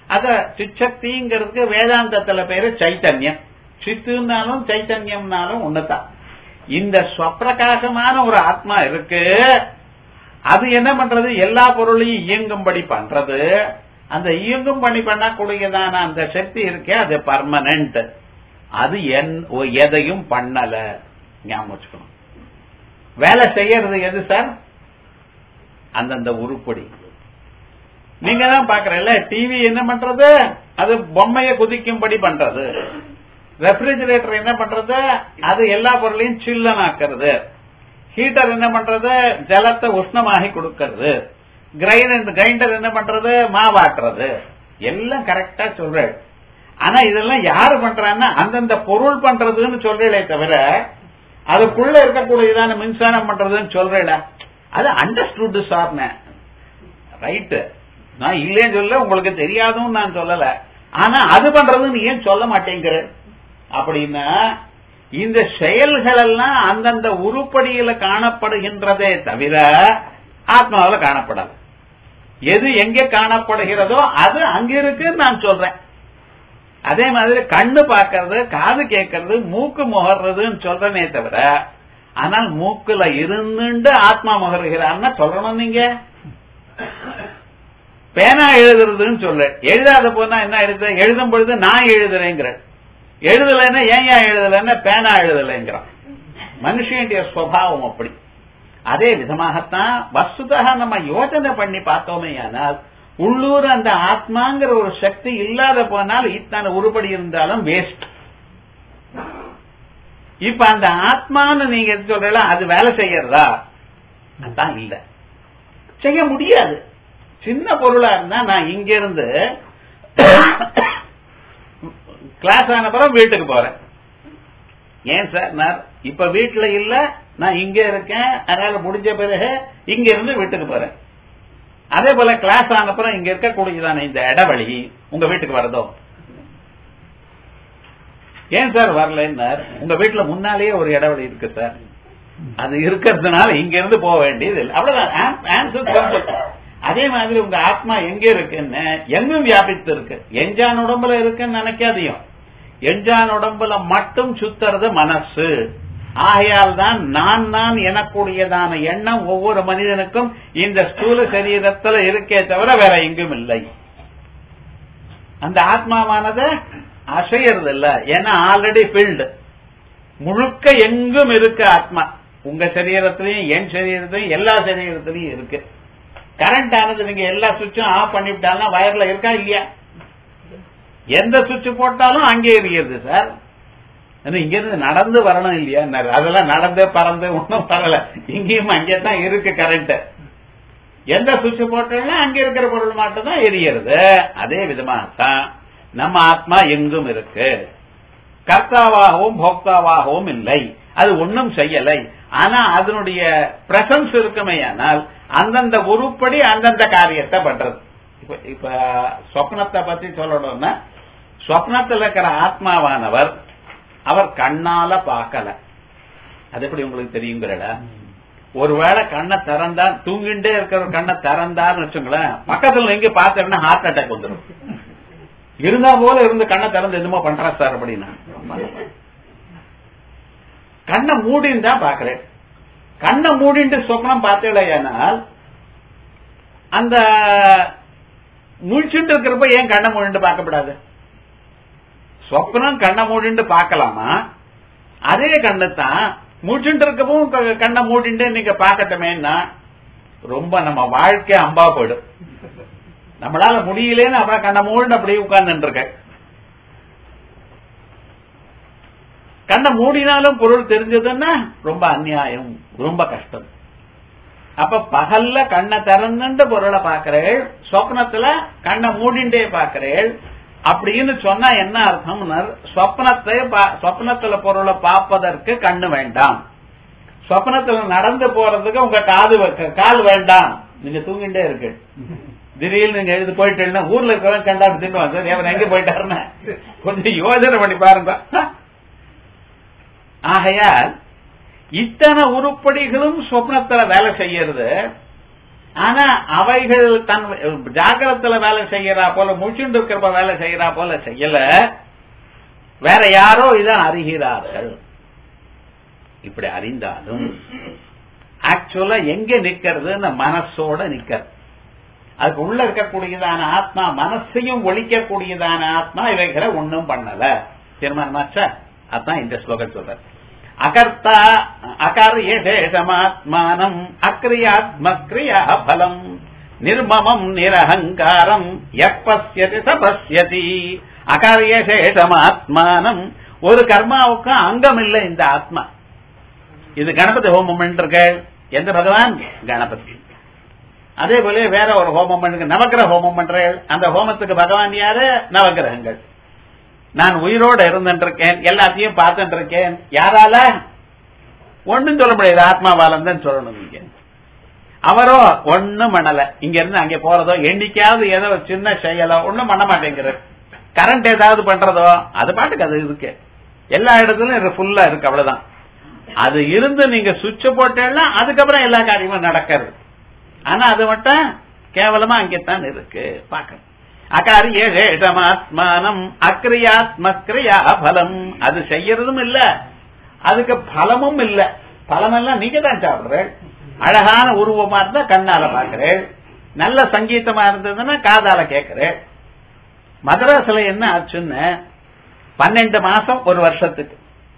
அத சிச்சக்திங்கிறதுக்கு வேதாந்தத்துல பேரு சைத்தன்யம் சித்துனாலும் சைத்தன்யம்னாலும் ஒண்ணுதான் இந்த ஸ்வப்பிரகாசமான ஒரு ஆத்மா இருக்கு அது என்ன பண்றது எல்லா பொருளையும் இயங்கும்படி பண்றது அந்த இயங்கும் பணி பண்ணக்கூடியதான அந்த சக்தி இருக்கே அது பர்மனன்ட் அது எதையும் பண்ணல ஞாபகம் வச்சுக்கணும் வேலை செய்யறது எது சார் அந்தந்த உருப்படி நீங்க தான் பாக்குறல டிவி என்ன பண்றது அது பொம்மையை குதிக்கும்படி பண்றது ரெஃப்ரிஜிரேட்டர் என்ன பண்றது அது எல்லா பொருளையும் சில்லனாக்குறது ஹீட்டர் என்ன பண்றது ஜலத்தை உஷ்ணமாகி கொடுக்கறது கிரைண்டர் கிரைண்டர் என்ன பண்றது மாவாட்டுறது எல்லாம் கரெக்டா சொல்றேன் ஆனா இதெல்லாம் யாரு பண்றான்னா அந்தந்த பொருள் பண்றதுன்னு சொல்றீங்களே தவிர அதுக்குள்ள இருக்கக்கூடியதான மின்சாரம் பண்றதுன்னு சொல்றேடா அது அண்டர்ஸ்டுட் சார்ன ரைட்டு நான் இல்லேன்னு சொல்ல உங்களுக்கு தெரியாதுன்னு நான் சொல்லல ஆனா அது பண்றதுன்னு ஏன் சொல்ல மாட்டேங்கிற அப்படின்னா இந்த செயல்கள் எல்லாம் அந்தந்த உருப்படியில காணப்படுகின்றதே தவிர ஆத்மாவில் காணப்படாது எது எங்க காணப்படுகிறதோ அது அங்க இருக்குன்னு நான் சொல்றேன் அதே மாதிரி கண்ணு பார்க்கறது காது கேட்கறது மூக்கு முகர்றதுன்னு சொல்றனே தவிர ஆனால் மூக்குல இருந்துட்டு ஆத்மா முகர்கிறான்னு சொல்லணும் நீங்க பேனா எழுதுறதுன்னு சொல்ல எழுதாத போனா என்ன எழுத எழுதும் பொழுது நான் எழுதுறேங்கிற எழுதலைன்னா ஏன் ஏன் எழுதலைன்னா பேனா எழுதலைங்கிறான் மனுஷனுடைய சுவாவம் அப்படி அதே விதமாகத்தான் வஸ்துதாக நம்ம யோசனை பண்ணி பார்த்தோமே ஆனால் உள்ளூர் அந்த ஆத்மாங்கிற ஒரு சக்தி இல்லாத போனால் இத்தனை உருப்படி இருந்தாலும் வேஸ்ட் இப்ப அந்த ஆத்மான்னு நீங்க சொல்றல அது வேலை செய்யறதா அதான் இல்ல செய்ய முடியாது சின்ன பொருளா இருந்தா நான் இங்க இருந்து கிளாஸ் ஆன பிறகு வீட்டுக்கு போறேன் ஏன் சார் நான் இப்ப வீட்டுல இல்ல நான் இங்க இருக்கேன் அதனால முடிஞ்ச பிறகு இங்க இருந்து வீட்டுக்கு போறேன் அதே போல கிளாஸ் ஆனப்புறம் இங்க இருக்கக்கூடியதான இந்த இடவழி உங்க வீட்டுக்கு வரதோ ஏன் சார் வரலன்னார் உங்க வீட்டுல முன்னாலேயே ஒரு இடவழி இருக்கு சார் அது இருக்கிறதுனால இங்க இருந்து போக வேண்டியது இல்லை அவ்வளவுதான் ஆன்சர் அதே மாதிரி உங்க ஆத்மா எங்க இருக்குன்னு எங்கும் வியாபித்து இருக்கு எஞ்சான் உடம்புல இருக்குன்னு நினைக்காதையும் எஞ்சான் உடம்புல மட்டும் சுத்துறது மனசு ஆகையால் தான் நான் நான் எனக்கூடியதான எண்ணம் ஒவ்வொரு மனிதனுக்கும் இந்த ஸ்தூல சரீரத்தில் இருக்கே தவிர வேற எங்கும் இல்லை அந்த ஆத்மாவானது அசையறது இல்ல ஏன்னா ஆல்ரெடி பில்டு முழுக்க எங்கும் இருக்கு ஆத்மா உங்க சரீரத்திலையும் என் சரீரத்திலையும் எல்லா சரீரத்திலையும் இருக்கு கரண்ட் ஆனது நீங்க எல்லா சுவிட்சும் ஆஃப் பண்ணிவிட்டாலும் வயர்ல இருக்கா இல்லையா எந்த சுவிட்ச் போட்டாலும் அங்கே இருக்கிறது சார் இங்க இருந்து நடந்து வரணும் இல்லையா அதெல்லாம் நடந்து பறந்து ஒன்றும் பரல இங்கேயும் அங்கே தான் இருக்கு கரண்ட் எந்த சுவிட்ச் போட்டாலும் அங்க இருக்கிற பொருள் மட்டும் தான் எரியறது அதே விதமாகத்தான் நம்ம ஆத்மா எங்கும் இருக்கு கர்த்தாவாகவும் போக்தாவாகவும் இல்லை அது ஒன்றும் செய்யலை ஆனா அதனுடைய பிரசன்ஸ் இருக்குமே ஆனால் அந்தந்த உருப்படி அந்தந்த காரியத்தை பண்றது இப்ப இப்ப சொப்னத்தை பத்தி சொல்லணும்னா சொப்னத்தில் இருக்கிற ஆத்மாவானவர் அவர் கண்ணால பார்க்கல அது எப்படி உங்களுக்கு தெரியுங்கிறட ஒருவேளை கண்ணை திறந்தா தூங்கிண்டே இருக்கிற கண்ணை திறந்தார்னு வச்சுங்களேன் பக்கத்துல எங்க பார்த்தோம்னா ஹார்ட் அட்டாக் வந்துடும் இருந்தா போல இருந்து கண்ணை திறந்து என்னமோ பண்றா சார் அப்படின்னா கண்ணை மூடின்னு தான் பாக்குறேன் கண்ணை மூடிட்டு சொப்னம் பார்த்தேனால் அந்த முழிச்சுட்டு இருக்கிறப்ப ஏன் கண்ணை மூடிட்டு பார்க்கப்படாது சொப்னம் கண்ணை மூடிட்டு பார்க்கலாமா அதே கண்ணு தான் மூச்சுட்டு இருக்கப்பவும் கண்ணை மூடிட்டு நீங்க பார்க்கட்டமேன்னா ரொம்ப நம்ம வாழ்க்கை அம்பா போயிடும் நம்மளால முடியலன்னு அப்புறம் கண்ணை மூடிட்டு அப்படியே உட்கார்ந்து இருக்க கண்ணை மூடினாலும் பொருள் தெரிஞ்சதுன்னா ரொம்ப அநியாயம் ரொம்ப கஷ்டம் அப்ப பகல்ல கண்ணை திறந்துட்டு பொருளை பாக்குறேள் சொப்னத்துல கண்ணை மூடிண்டே பாக்குறேள் அப்படின்னு சொன்னா என்ன அர்த்தம்னா சொப்னத்தை சொப்னத்துல பொருளை பார்ப்பதற்கு கண்ணு வேண்டாம் சொப்னத்துல நடந்து போறதுக்கு உங்க காது கால் வேண்டாம் நீங்க தூங்கிட்டே இருக்கு திடீர்னு நீங்க எழுதி போயிட்டேன்னா ஊர்ல இருக்கிறவங்க கண்டாட்டு தின்னுவாங்க சார் அவர் எங்க போயிட்டாருன்னு கொஞ்சம் யோசனை பண்ணி பாருங்க ஆகையால் இத்தனை உருப்படிகளும் சொப்னத்துல வேலை செய்யறது ஆனா அவைகள் தன் ஜாகிரத்துல வேலை செய்யறா போல முழிச்சுண்டு இருக்கிறப்ப வேலை செய்யறா போல செய்யல வேற யாரோ இதான் அறிகிறார்கள் இப்படி அறிந்தாலும் ஆக்சுவலா எங்க நிக்கிறதுன்னு மனசோட நிக்கிறது அதுக்கு உள்ள இருக்கக்கூடியதான ஆத்மா மனசையும் ஒழிக்கக்கூடியதான ஆத்மா இவைகளை ஒன்னும் பண்ணல தீர்மானமாச்சா அதான் இந்த ஸ்லோகம் சொல்ற அகர்த்தா அகர்யசேஷமாத்மானம் அக்ரியாத்ம கிரியா பலம் நிர்மமம் நிரஹங்காரம் எப்பஸ்யதி சபஸ்யதி அகர்யசேஷமாத்மானம் ஒரு கர்மாவுக்கும் அங்கம் இல்லை இந்த ஆத்மா இது கணபதி ஹோமம் என்றீர்கள் எந்த பகவான் கணபதி அதே போல வேற ஒரு ஹோமம் பண்ணுங்க நவக்கிரக ஹோமம் பண்றேன் அந்த ஹோமத்துக்கு பகவான் யாரு நவக்கிரகங்கள் நான் உயிரோட இருந்துருக்கேன் எல்லாத்தையும் பார்த்துட்டு இருக்கேன் யாரால ஒண்ணும் சொல்ல முடியாது ஆத்மாவாலம் தான் சொல்லணும் நீங்க அவரோ ஒண்ணும் பண்ணல இங்க இருந்து அங்க போறதோ என்னைக்காவது ஏதோ ஒரு சின்ன செயலோ ஒண்ணும் பண்ண மாட்டேங்கிறது கரண்ட் ஏதாவது பண்றதோ அது பாட்டுக்கு அது இருக்கு எல்லா இடத்துலயும் ஃபுல்லா இருக்கு அவ்வளவுதான் அது இருந்து நீங்க சுவிட்ச் போட்டேன்னா அதுக்கப்புறம் எல்லா காரியமும் நடக்கிறது ஆனா அது மட்டும் கேவலமா அங்கேத்தான் இருக்கு பாக்கணும் அகாரியேஷமாத்மானம் அக்ரியாத்ம கிரியா பலம் அது செய்யறதும் இல்ல அதுக்கு பலமும் இல்ல பலம் எல்லாம் நீங்க தான் சாப்பிடுறேன் அழகான உருவமா இருந்தா கண்ணால பாக்குறேன் நல்ல சங்கீதமா இருந்ததுன்னா காதால கேட்கிறேன் மதராசில என்ன ஆச்சுன்னு பன்னெண்டு மாசம் ஒரு வருஷத்துக்கு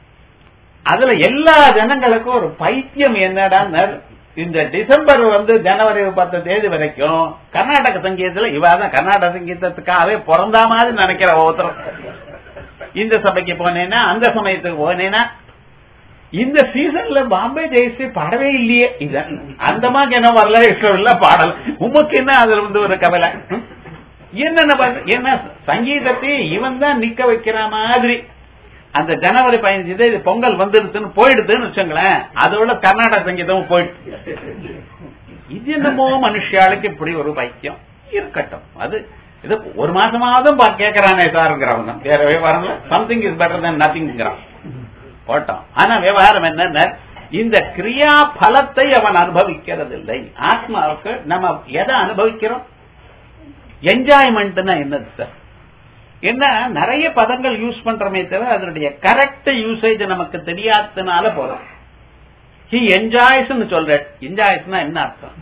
அதுல எல்லா ஜனங்களுக்கும் ஒரு பைத்தியம் என்னடா இந்த டிசம்பர் வந்து ஜனவரி பத்து தேதி வரைக்கும் கர்நாடக சங்கீதத்துல இவாதான் கர்நாடக சங்கீதத்துக்காகவே பிறந்தா மாதிரி நினைக்கிற ஒவ்வொருத்தரும் இந்த சபைக்கு போனேன்னா அந்த சமயத்துக்கு போனேன்னா இந்த சீசன்ல பாம்பே ஜெயஸ்ரீ பாடவே இல்லையே இதான் அந்த மாதிரி என்ன வரல இஷ்டம் இல்ல பாடல் உமக்கு என்ன அதுல வந்து ஒரு கவலை என்னென்ன என்ன சங்கீதத்தை இவன் தான் நிக்க வைக்கிற மாதிரி அந்த ஜனவரி பதினஞ்சு தேதி பொங்கல் வந்துடுதுன்னு போயிடுதுன்னு வச்சுங்களேன் அதோட கர்நாடக சங்கீதமும் போயிடுச்சு இது என்னமோ மனுஷாளுக்கு இப்படி ஒரு பைத்தியம் இருக்கட்டும் அது இது ஒரு மாசமாவதும் கேட்கறானே சாருங்கிறவன் தான் வேற விவகாரம்ல சம்திங் இஸ் பெட்டர் தன் நத்திங்கிறான் போட்டோம் ஆனா விவகாரம் என்ன இந்த கிரியா பலத்தை அவன் அனுபவிக்கிறது இல்லை ஆத்மாவுக்கு நம்ம எதை அனுபவிக்கிறோம் என்ஜாய்மெண்ட்னா என்னது சார் என்ன நிறைய பதங்கள் யூஸ் பண்றமே தவிர அதனுடைய கரெக்ட் யூசேஜ் நமக்கு தெரியாததுனால போறோம் ஹி என்ஜாய்ஸ் சொல்ற என்ஜாய்ஸ்னா என்ன அர்த்தம்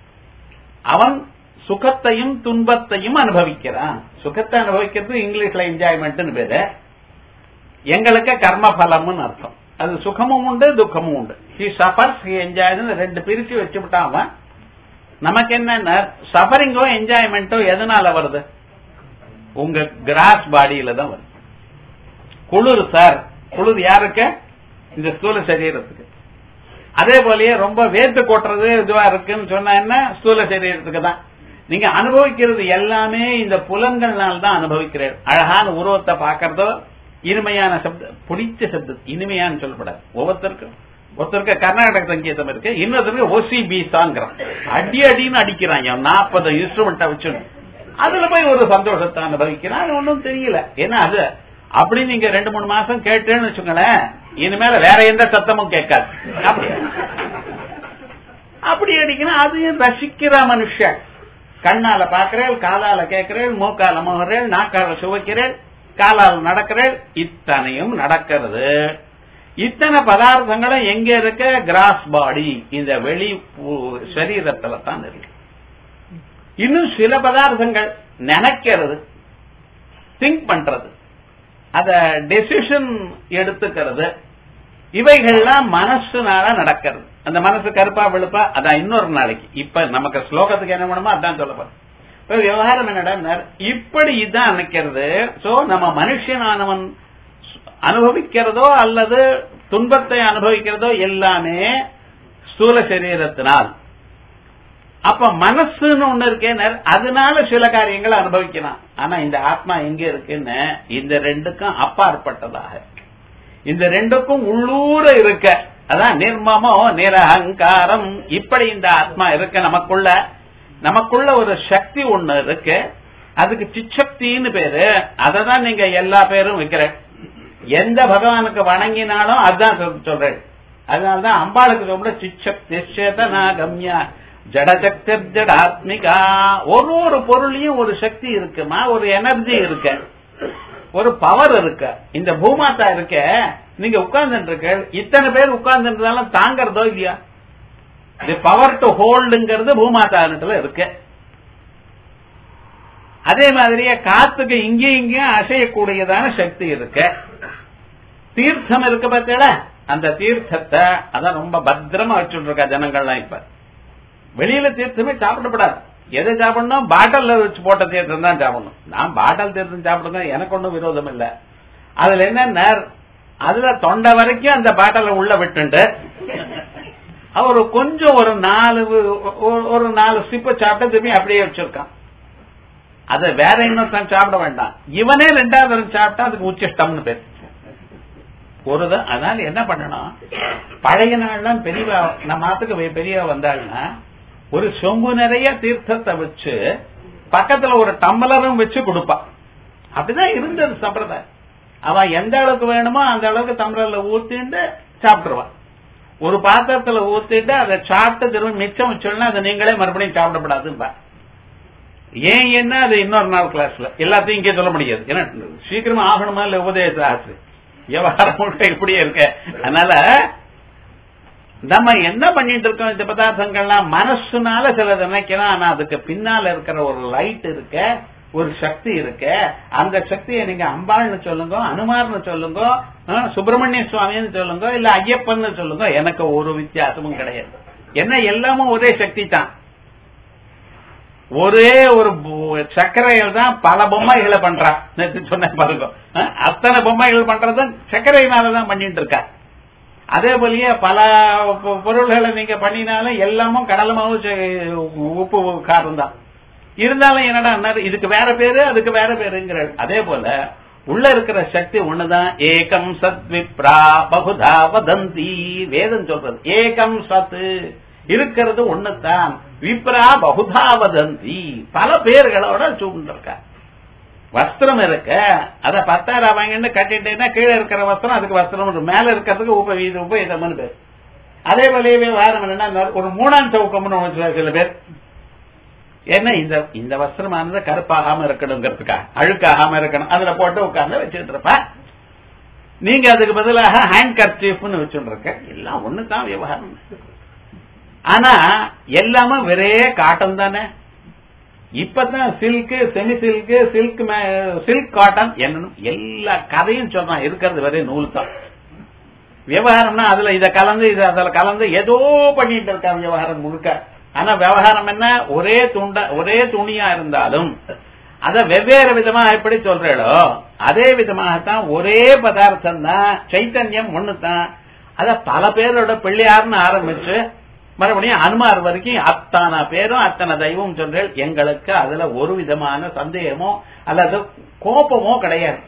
அவன் சுகத்தையும் துன்பத்தையும் அனுபவிக்கிறான் சுகத்தை அனுபவிக்கிறது இங்கிலீஷ்ல என்ஜாய்மெண்ட் பேரு எங்களுக்கு கர்ம பலம்னு அர்த்தம் அது சுகமும் உண்டு துக்கமும் உண்டு ஹி சஃபர்ஸ் ஹி என்ஜாய்ஸ் ரெண்டு பிரிச்சு வச்சுவிட்டான் அவன் நமக்கு என்ன சஃபரிங்கோ என்ஜாய்மெண்ட்டோ எதனால வருது உங்க கிராஸ் பாடியில தான் வருது குளிர் சார் குளிர் யாருக்கு இந்த ஸ்தூல சரீரத்துக்கு அதே போலயே ரொம்ப வேர்த்து கொட்டுறது இதுவா இருக்குன்னு சொன்னா என்ன ஸ்தூல சரீரத்துக்கு தான் நீங்க அனுபவிக்கிறது எல்லாமே இந்த புலன்கள்னால தான் அனுபவிக்கிறேன் அழகான உருவத்தை பாக்குறதோ இனிமையான சப்த பிடிச்ச சப்தம் இனிமையான்னு சொல்லப்படாது ஒவ்வொருத்தருக்கும் ஒருத்தருக்கு கர்நாடக சங்கீதம் இருக்கு இன்னொருத்தருக்கு ஓசி பீசாங்கிறான் அடி அடின்னு அடிக்கிறாங்க நாற்பது இன்ஸ்ட்ருமெண்ட்டை வச்சு அதுல போய் ஒரு சந்தோஷத்தை அனுபவிக்கிறான் ஒன்னும் தெரியல ஏன்னா அது அப்படி நீங்க ரெண்டு மூணு மாசம் கேட்டேன்னு வச்சுங்களேன் இனிமேல வேற எந்த சத்தமும் கேட்காது அப்படி அப்படி அடிக்கணும் அதையும் ரசிக்கிற மனுஷன் கண்ணால பாக்குறேன் காலால கேட்கிறேன் மூக்கால முகறேன் நாக்கால சுவைக்கிறேன் காலால் நடக்கிறேன் இத்தனையும் நடக்கிறது இத்தனை பதார்த்தங்களும் எங்க இருக்க கிராஸ் பாடி இந்த வெளி சரீரத்துல தான் இருக்கு இன்னும் சில பதார்த்தங்கள் நினைக்கிறது திங்க் பண்றது அத டெசிஷன் எடுத்துக்கிறது இவைகள்லாம் மனசுனால நடக்கிறது அந்த மனசு கருப்பா வெளுப்பா அதான் இன்னொரு நாளைக்கு இப்ப நமக்கு ஸ்லோகத்துக்கு என்ன பண்ணுமோ அதான் சொல்லப்படும் இப்ப விவகாரம் என்னடா இப்படி இதான் நினைக்கிறது சோ நம்ம மனுஷனானவன் அனுபவிக்கிறதோ அல்லது துன்பத்தை அனுபவிக்கிறதோ எல்லாமே ஸ்தூல சரீரத்தினால் அப்ப மனசுன்னு ஒண்ணு இருக்கேன் அதனால சில காரியங்களை அனுபவிக்கலாம் ஆனா இந்த ஆத்மா எங்க இருக்குன்னு இந்த ரெண்டுக்கும் அப்பாற்பட்டதாக இந்த ரெண்டுக்கும் உள்ளூர இருக்க அதான் நிர்மமோ நிரஹங்காரம் இப்படி இந்த ஆத்மா இருக்க நமக்குள்ள நமக்குள்ள ஒரு சக்தி ஒண்ணு இருக்கு அதுக்கு சிச்சக்தின்னு பேரு அதை தான் நீங்க எல்லா பேரும் வைக்கிற எந்த பகவானுக்கு வணங்கினாலும் அதுதான் சொல்றேன் அதனாலதான் அம்பாளுக்கு சொல்ற சிச்சக்தி கம்யா ஜடசக்தி ஜடாத்மிகா ஒரு ஒரு பொருளையும் ஒரு சக்தி இருக்குமா ஒரு எனர்ஜி இருக்கு ஒரு பவர் இருக்கு இந்த பூமாத்தா இருக்க நீங்க உட்கார்ந்துட்டு இருக்க இத்தனை பேர் உட்கார்ந்துருந்தாலும் தாங்கறதோ இல்லையா தி பவர் டு ஹோல்டுங்கிறது பூமாதானத்துல இருக்கு அதே மாதிரியே காத்துக்கு இங்கேயும் இங்கேயும் அசையக்கூடியதான சக்தி இருக்கு தீர்த்தம் இருக்கு பார்த்தீங்களா அந்த தீர்த்தத்தை அதான் ரொம்ப பத்திரமா வச்சுட்டு இருக்கா ஜனங்கள்லாம் இப்ப வெளியில தீர்த்தமே சாப்பிடப்படாது எதை சாப்பிடணும் பாட்டில்ல வச்சு போட்ட தீர்த்தம் தான் சாப்பிடணும் நான் பாட்டில் தீர்த்தம் சாப்பிடுங்க எனக்கு ஒன்றும் விரோதம் இல்ல அதுல என்ன அதுல தொண்டை வரைக்கும் அந்த பாட்டில உள்ள விட்டுண்டு அவர் கொஞ்சம் ஒரு நாலு ஒரு நாலு சிப்ப சாப்பிட்டு திரும்பி அப்படியே வச்சிருக்கான் அதை வேற இன்னொருத்தன் சாப்பிட வேண்டாம் இவனே ரெண்டாவது தரம் சாப்பிட்டா அதுக்கு உச்சிஷ்டம்னு பேர் ஒரு அதனால என்ன பண்ணணும் பழைய நாள்லாம் பெரியவா நம்ம ஆத்துக்கு பெரியவா வந்தாள்னா ஒரு சொம்பு நிறைய தீர்த்தத்தை வச்சு பக்கத்துல ஒரு டம்ளரும் வச்சு கொடுப்பா அப்படிதான் இருந்தது சம்பிரதாயம் அவன் எந்த அளவுக்கு வேணுமோ அந்த அளவுக்கு டம்ளர்ல ஊத்திட்டு சாப்பிட்டுருவான் ஒரு பாத்திரத்துல ஊத்திட்டு அதை சாப்பிட்டு திரும்ப மிச்சம் வச்சோம்னா அதை நீங்களே மறுபடியும் சாப்பிடப்படாதுப்பா ஏன் என்ன அது இன்னொரு நாள் கிளாஸ்ல எல்லாத்தையும் இங்கே சொல்ல முடியாது ஏன்னா சீக்கிரமா ஆகணுமா இல்ல உபதேச ஆசு விவகாரம் முழுக்க இப்படியே இருக்க அதனால நம்ம என்ன பண்ணிட்டு இருக்கோம் இந்த பதார்த்தங்கள்லாம் மனசுனால சிலது நினைக்கலாம் ஆனா அதுக்கு பின்னால இருக்கிற ஒரு லைட் இருக்க ஒரு சக்தி இருக்க அந்த சக்தியை நீங்க அம்பாள்னு சொல்லுங்க அனுமார்னு சொல்லுங்க சுப்பிரமணிய சுவாமின்னு சொல்லுங்க இல்ல ஐயப்பன் சொல்லுங்க எனக்கு ஒரு வித்தியாசமும் கிடையாது என்ன எல்லாமும் ஒரே சக்தி தான் ஒரே ஒரு சர்க்கரையில் தான் பல பொம்மைகளை பண்றா நேற்று சொன்ன பாருங்க அத்தனை பொம்மைகள் பண்றது சர்க்கரையினாலதான் பண்ணிட்டு இருக்கா அதே போலயே பல பொருள்களை நீங்க பண்ணினாலும் எல்லாமும் கடல் மாவு உப்பு காரம் தான் இருந்தாலும் என்னடா இதுக்கு வேற பேரு அதுக்கு வேற பேருங்கிற அதே போல உள்ள இருக்கிற சக்தி ஒண்ணுதான் ஏகம் சத் விப்ரா பகுதா வதந்தி வேதம் சொல்றது ஏகம் சத்து இருக்கிறது ஒண்ணுதான் விப்ரா பகுதா வதந்தி பல பேர்களோட சூழ்ந்திருக்க வஸ்திரம் இருக்க அத பத்தாயிரம் வாங்கிட்டு கட்டிட்டேன்னா கீழே இருக்கிற வஸ்திரம் அதுக்கு வஸ்திரம் மேல இருக்கிறதுக்கு உப இது உபயுதம்னு பேர் அதே போலவே வாரம் என்னன்னா ஒரு மூணாம் சவுக்கம்னு சில பேர் ஏன்னா இந்த இந்த வஸ்திரமானது கருப்பாகாம இருக்கணுங்கிறதுக்கா அழுக்காகாம இருக்கணும் அதுல போட்டு உட்கார்ந்து வச்சுட்டு இருப்ப நீங்க அதுக்கு பதிலாக ஹேண்ட் கர்ச்சீஃப்னு வச்சுட்டு இருக்க எல்லாம் ஒண்ணுதான் விவகாரம் ஆனா எல்லாமே வெறே காட்டன் தானே இப்பதான் silk semi silk silk silk cotton என்னன்னு எல்லா கதையும் சொல்றான் இருக்கிறது வெறே நூல் தான் விவகாரம்னா அதுல இத கலந்து இது அதுல கலந்து ஏதோ பண்ணிட்டு இருக்காங்க விவகாரம் முழுக்க ஆனா விவகாரம் என்ன ஒரே துண்ட ஒரே துணியா இருந்தாலும் அத வெவ்வேறு விதமா எப்படி சொல்றீங்களோ அதே விதமாகத்தான் ஒரே பதார்த்தம் தான் சைத்தன்யம் ஒண்ணுதான் அத பல பேரோட பிள்ளையார்னு ஆரம்பிச்சு மறுபடியும் அனுமார் வரைக்கும் அத்தனை பேரும் அத்தனை தெய்வம் சொல்றேன் எங்களுக்கு அதுல ஒரு விதமான சந்தேகமோ அல்லது கோபமோ கிடையாது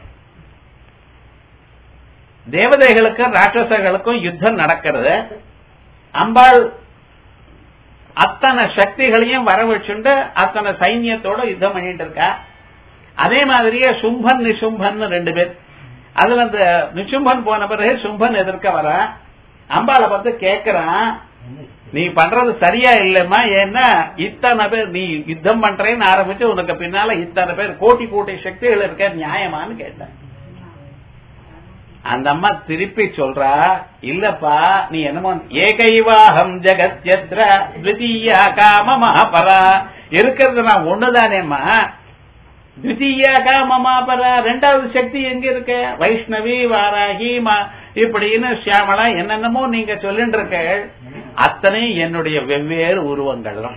தேவதைகளுக்கும் ராட்சசர்களுக்கும் யுத்தம் நடக்கிறது அம்பாள் அத்தனை சக்திகளையும் வரவச்சுண்டு அத்தனை சைன்யத்தோட யுத்தம் பண்ணிட்டு இருக்கா அதே மாதிரியே சும்பன் நிசும்பன் ரெண்டு பேர் அதுல அந்த நிசும்பன் போன பிறகு சும்பன் எதிர்க்க வர அம்பாளை பார்த்து கேக்குறான் நீ பண்றது சரியா இல்லம்மா ஏன்னா இத்தனை பேர் நீ யுத்தம் பண்றேன்னு ஆரம்பிச்சு உனக்கு பின்னால இத்தனை பேர் கோட்டி கோட்டி சக்திகள் இருக்க நியாயமான்னு கேட்டேன் அந்த அம்மா திருப்பி சொல்றா இல்லப்பா நீ என்னமோ ஏகைவாகம் ஜெகத்யத்ர திருத்தீயா காமமாபரா இருக்கிறது நான் ஒண்ணுதானேம்மா திருத்தீயா காமமாபரா ரெண்டாவது சக்தி எங்க இருக்க வைஷ்ணவி வாராகி இப்படின்னு சியாமலா என்னென்னமோ நீங்க சொல்லிட்டு இருக்க அத்தனை என்னுடைய வெவ்வேறு உருவங்கள் தான்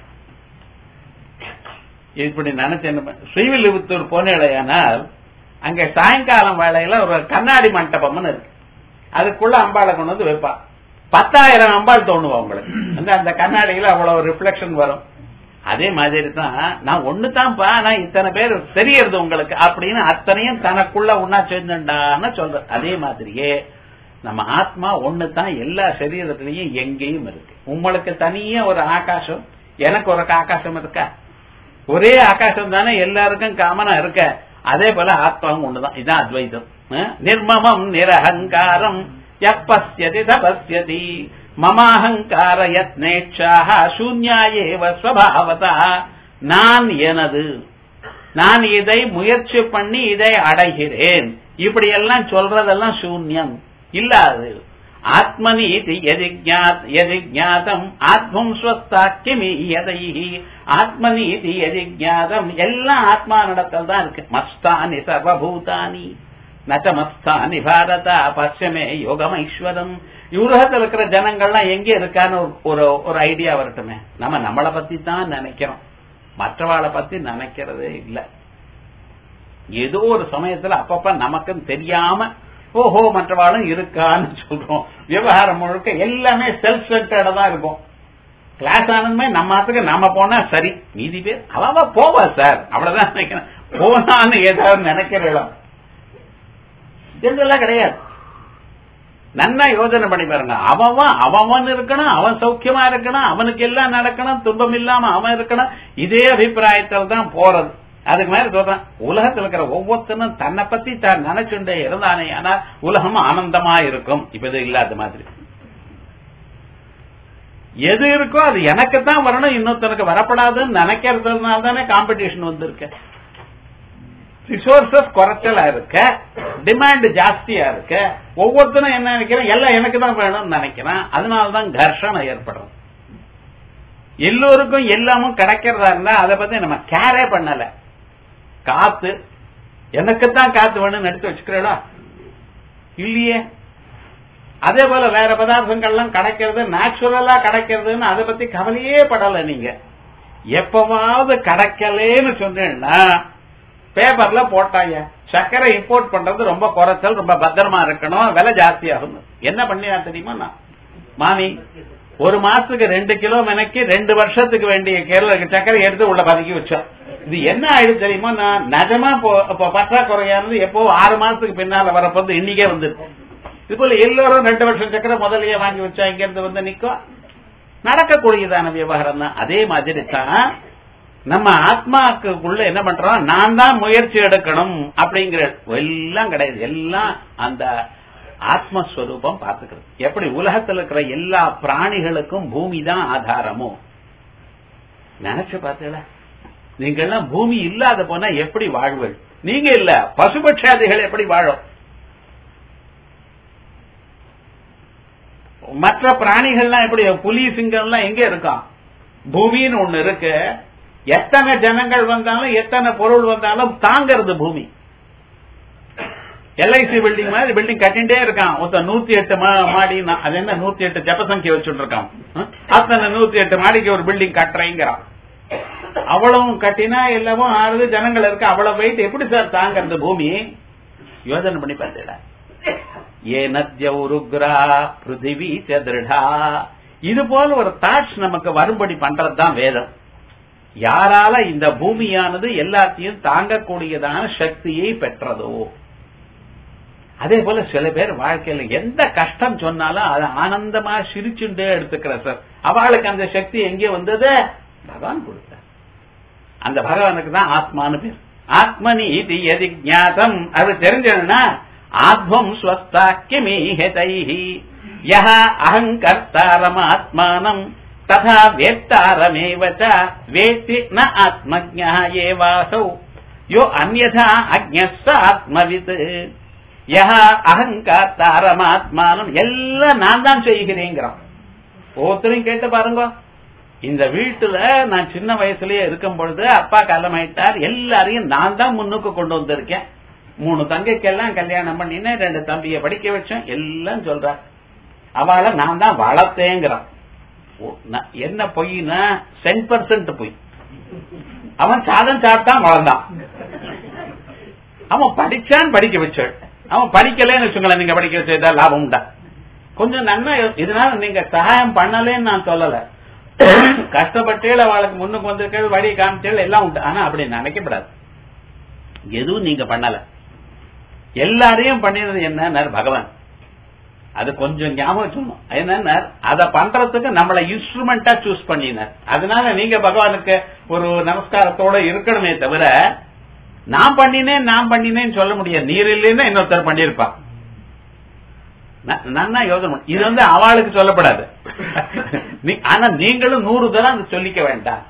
இப்படி நினைச்சேன் ஸ்ரீவில்லிபுத்தூர் போனேடையானால் அங்க சாயங்காலம் வேலையில ஒரு கண்ணாடி மண்டபம்னு இருக்கு அதுக்குள்ள அம்பாளை கொண்டு வந்து வைப்பா பத்தாயிரம் அம்பாள் தோணுவா உங்களுக்கு அந்த அந்த கண்ணாடியில அவ்வளவு ரிஃப்ளெக்ஷன் வரும் அதே மாதிரி தான் நான் ஒண்ணுதான்ப்பா நான் இத்தனை பேர் தெரியறது உங்களுக்கு அப்படின்னு அத்தனையும் தனக்குள்ள ஒன்னா சேர்ந்துட்டான்னு சொல்ற அதே மாதிரியே நம்ம ஆத்மா ஒண்ணுதான் எல்லா சரீரத்திலையும் எங்கேயும் இருக்கு உங்களுக்கு தனியா ஒரு ஆகாசம் எனக்கு ஒரு ஆகாசம் இருக்கா ஒரே ஆகாசம் தானே எல்லாருக்கும் காமனா இருக்க அதே போல ஆத்மாவும் ஒண்ணுதான் இதான் அத்வைதம் நிர்மமம் நிரகங்காரம் எப்பஸ்யதி தபஸ்யதி மமாஹங்கார யத்னேச்சாக சூன்யாயேவ ஸ்வபாவதா நான் எனது நான் இதை முயற்சி பண்ணி இதை அடைகிறேன் இப்படி எல்லாம் சொல்றதெல்லாம் சூன்யம் இல்லாது ஆத்மநீதி எதிஜாதம் ஆத்மம் ஸ்வஸ்தாக்கிமி எதை ஆத்மநீதி எதிஜாதம் எல்லாம் ஆத்மா நடத்தல் தான் இருக்கு மஸ்தானி சர்வபூதானி நச்சமஸ்தானி பாரத பச்சமே யோகம் ஐஸ்வரம் உலகத்தில் இருக்கிற ஜனங்கள்லாம் எங்க இருக்கான்னு ஒரு ஒரு ஐடியா வரட்டுமே நம்ம நம்மளை பத்தி தான் நினைக்கிறோம் மற்றவாளை பத்தி நினைக்கிறதே இல்லை ஏதோ ஒரு சமயத்துல அப்பப்ப நமக்கும் தெரியாம ஓஹோ மற்றவாளும் இருக்கான்னு சொல்றோம் விவகாரம் முழுக்க எல்லாமே செல்ஃப் சென்டர்டா தான் இருக்கும் கிளாஸ் ஆனதுமே நம்ம ஆத்துக்கு நாம போனா சரி மீதி பேர் அவ போவா சார் அவ்வளவுதான் நினைக்கிறேன் போனான்னு ஏதாவது நினைக்கிறோம் இதெல்லாம் கிடையாது நன்னா யோசனை பண்ணி பாருங்க அவன் அவன் இருக்கணும் அவன் சௌக்கியமா இருக்கணும் அவனுக்கு எல்லாம் நடக்கணும் துன்பம் இல்லாம அவன் இருக்கணும் இதே அபிப்பிராயத்தில் தான் போறது அதுக்கு மேல சொல்றேன் உலகத்தில் இருக்கிற ஒவ்வொருத்தனும் தன்னை பத்தி தான் நினைச்சுண்டே இருந்தானே ஆனா உலகம் ஆனந்தமா இருக்கும் இப்ப இது இல்லாத மாதிரி எது இருக்கோ அது எனக்கு தான் வரணும் இன்னொருத்தனுக்கு வரப்படாதுன்னு நினைக்கிறதுனால தானே காம்படிஷன் வந்திருக்கு ரிசோர்சஸ் குறைச்சலா இருக்க டிமாண்ட் ஜாஸ்தியா இருக்க ஒவ்வொருத்தரும் என்ன நினைக்கிறேன் எல்லாம் எனக்கு தான் வேணும்னு நினைக்கிறேன் அதனாலதான் கர்ஷணம் ஏற்படும் எல்லோருக்கும் எல்லாமும் கிடைக்கிறதா இருந்தா அதை பத்தி நம்ம கேரே பண்ணல காத்து எனக்குத்தான் காத்து வேணும்னு எடுத்து வச்சுக்கிறா இல்லையே அதே போல வேற பதார்த்தங்கள்லாம் கிடைக்கிறது நேச்சுரலா கிடைக்கிறதுன்னு அதை பத்தி கவலையே படல நீங்க எப்பவாவது கிடைக்கலேன்னு சொன்னேன்னா பேப்பர்ல போட்டாங்க சர்க்கரை இம்போர்ட் பண்றது ரொம்ப குறைச்சல் ரொம்ப பத்திரமா இருக்கணும் விலை ஜாஸ்தி ஆகும் என்ன பண்ணியா தெரியுமா நான் மாமி ஒரு மாசத்துக்கு ரெண்டு கிலோ மெனக்கி ரெண்டு வருஷத்துக்கு வேண்டிய கேரள சர்க்கரை எடுத்து உள்ள பதுக்கி வச்சோம் இது என்ன ஆயிடுச்சு தெரியுமா நான் நிஜமா பற்றாக்குறையானது எப்போ ஆறு மாசத்துக்கு பின்னால வரப்போது இன்னைக்கே வந்துருக்கும் இது போல எல்லோரும் ரெண்டு வருஷம் சக்கரை முதலையே வாங்கி வச்சா இங்க இருந்து வந்து நிக்கும் நடக்கக்கூடியதான விவகாரம் தான் அதே மாதிரி தான் நம்ம ஆத்மாக்குள்ள என்ன பண்றோம் நான் தான் முயற்சி எடுக்கணும் அப்படிங்கிற எல்லாம் கிடையாது எல்லாம் அந்த ஆத்மஸ்வரூபம் பார்த்துக்கிறது எப்படி உலகத்தில் இருக்கிற எல்லா பிராணிகளுக்கும் பூமி தான் ஆதாரமோ நினைச்சு பார்த்தீங்களா நீங்கள்லாம் பூமி இல்லாத போனா எப்படி வாழ்வீள் நீங்க இல்ல பசுபட்சாதிகள் எப்படி வாழும் மற்ற பிராணிகள்லாம் எப்படி புலி சிங்கம்லாம் எங்க இருக்கான் பூமின்னு ஒண்ணு இருக்கு எத்தனை ஜனங்கள் வந்தாலும் எத்தனை பொருள் வந்தாலும் தாங்கிறது பூமி எல்ஐசி பில்டிங் மாதிரி பில்டிங் கட்டிண்டே இருக்கான் ஒருத்தன் நூத்தி எட்டு மாடி அது என்ன நூத்தி எட்டு ஜப்பசங்கிய வச்சுட்டு இருக்கான் அத்தனை நூத்தி எட்டு மாடிக்கு ஒரு பில்டிங் கட்டுறேங்கிறான் அவ்வளவும் கட்டினா எல்லாமும் ஆறுது ஜனங்கள் இருக்கு அவ்வளவு வெயிட் எப்படி சார் தாங்கிறது பூமி யோசனை பண்ணி பார்த்தீங்களா ஏ நத்யௌருக்ரா பிருத்திவி திருடா இது போல ஒரு தாட்ஸ் நமக்கு வரும்படி பண்றதுதான் வேதம் யாரால இந்த பூமியானது எல்லாத்தையும் தாங்கக்கூடியதான சக்தியை பெற்றதோ அதே போல சில பேர் வாழ்க்கையில எந்த கஷ்டம் சொன்னாலும் அதை ஆனந்தமா சிரிச்சுட்டே எடுத்துக்கிற சார் அவளுக்கு அந்த சக்தி எங்கே வந்தது பகவான் கொடுத்தார் அந்த பகவானுக்கு தான் ஆத்மானு பேர் ஆத்மனி இது எதி ஜாதம் அது தெரிஞ்சதுன்னா ஆத்மம் ஸ்வஸ்தாக்கியமீஹதை யஹ அகங்கர்த்தாரமாத்மானம் ததா வேத்தாரமேவ வேத்தி ந ஆத்மஜா ஏவாசௌ யோ அந்யதா அஜ்ஞஸ்ஸ ஆத்மவித் யஹ அகங்காத்தாரமாத்மானம் எல்லாம் நான் தான் செய்கிறேங்கிறான் ஒவ்வொருத்தரையும் கேட்டு பாருங்க இந்த வீட்டுல நான் சின்ன வயசுலயே இருக்கும் பொழுது அப்பா காலமாயிட்டார் எல்லாரையும் நான் தான் முன்னுக்கு கொண்டு வந்திருக்கேன் மூணு தங்கைக்கெல்லாம் கல்யாணம் பண்ணினேன் ரெண்டு தம்பிய படிக்க வச்சேன் எல்லாம் சொல்றார் அவளை நான் தான் வளர்த்தேங்கிறான் என்ன பொய்னா சென் பர்சன்ட் பொய் அவன் சாதம் சாப்பிட்டான் வளர்ந்தான் அவன் படிச்சான் படிக்க வச்சாள் அவன் படிக்கலன்னு வச்சுங்களேன் நீங்க படிக்க வச்சதா லாபம் உண்டா கொஞ்சம் நன்மை இதனால நீங்க சகாயம் பண்ணலன்னு நான் சொல்லல கஷ்டப்பட்டேல அவளுக்கு முன்னுக்கு வந்திருக்கிறது வழி காமிச்சேள் எல்லாம் உண்டு ஆனா அப்படி நினைக்கப்படாது எதுவும் நீங்க பண்ணல எல்லாரையும் பண்ணினது என்ன பகவான் அது கொஞ்சம் ஞாபகம் சொல்லணும் என்னன்னா அதை பண்றதுக்கு நம்மளை இன்ஸ்ட்ருமெண்டா சூஸ் பண்ணினார் அதனால நீங்க பகவானுக்கு ஒரு நமஸ்காரத்தோட இருக்கணுமே தவிர நான் பண்ணினேன் நான் பண்ணினேன்னு சொல்ல முடியாது நீர் இல்லைன்னா இன்னொருத்தர் பண்ணிருப்பான் ந- நன்னா யோசனை பண்ணு. இது வந்து அவளுக்கு சொல்லப்படாது நீ- ஆனா நீங்களும் நூறு தரம் அதை சொல்லிக்க வேண்டாம்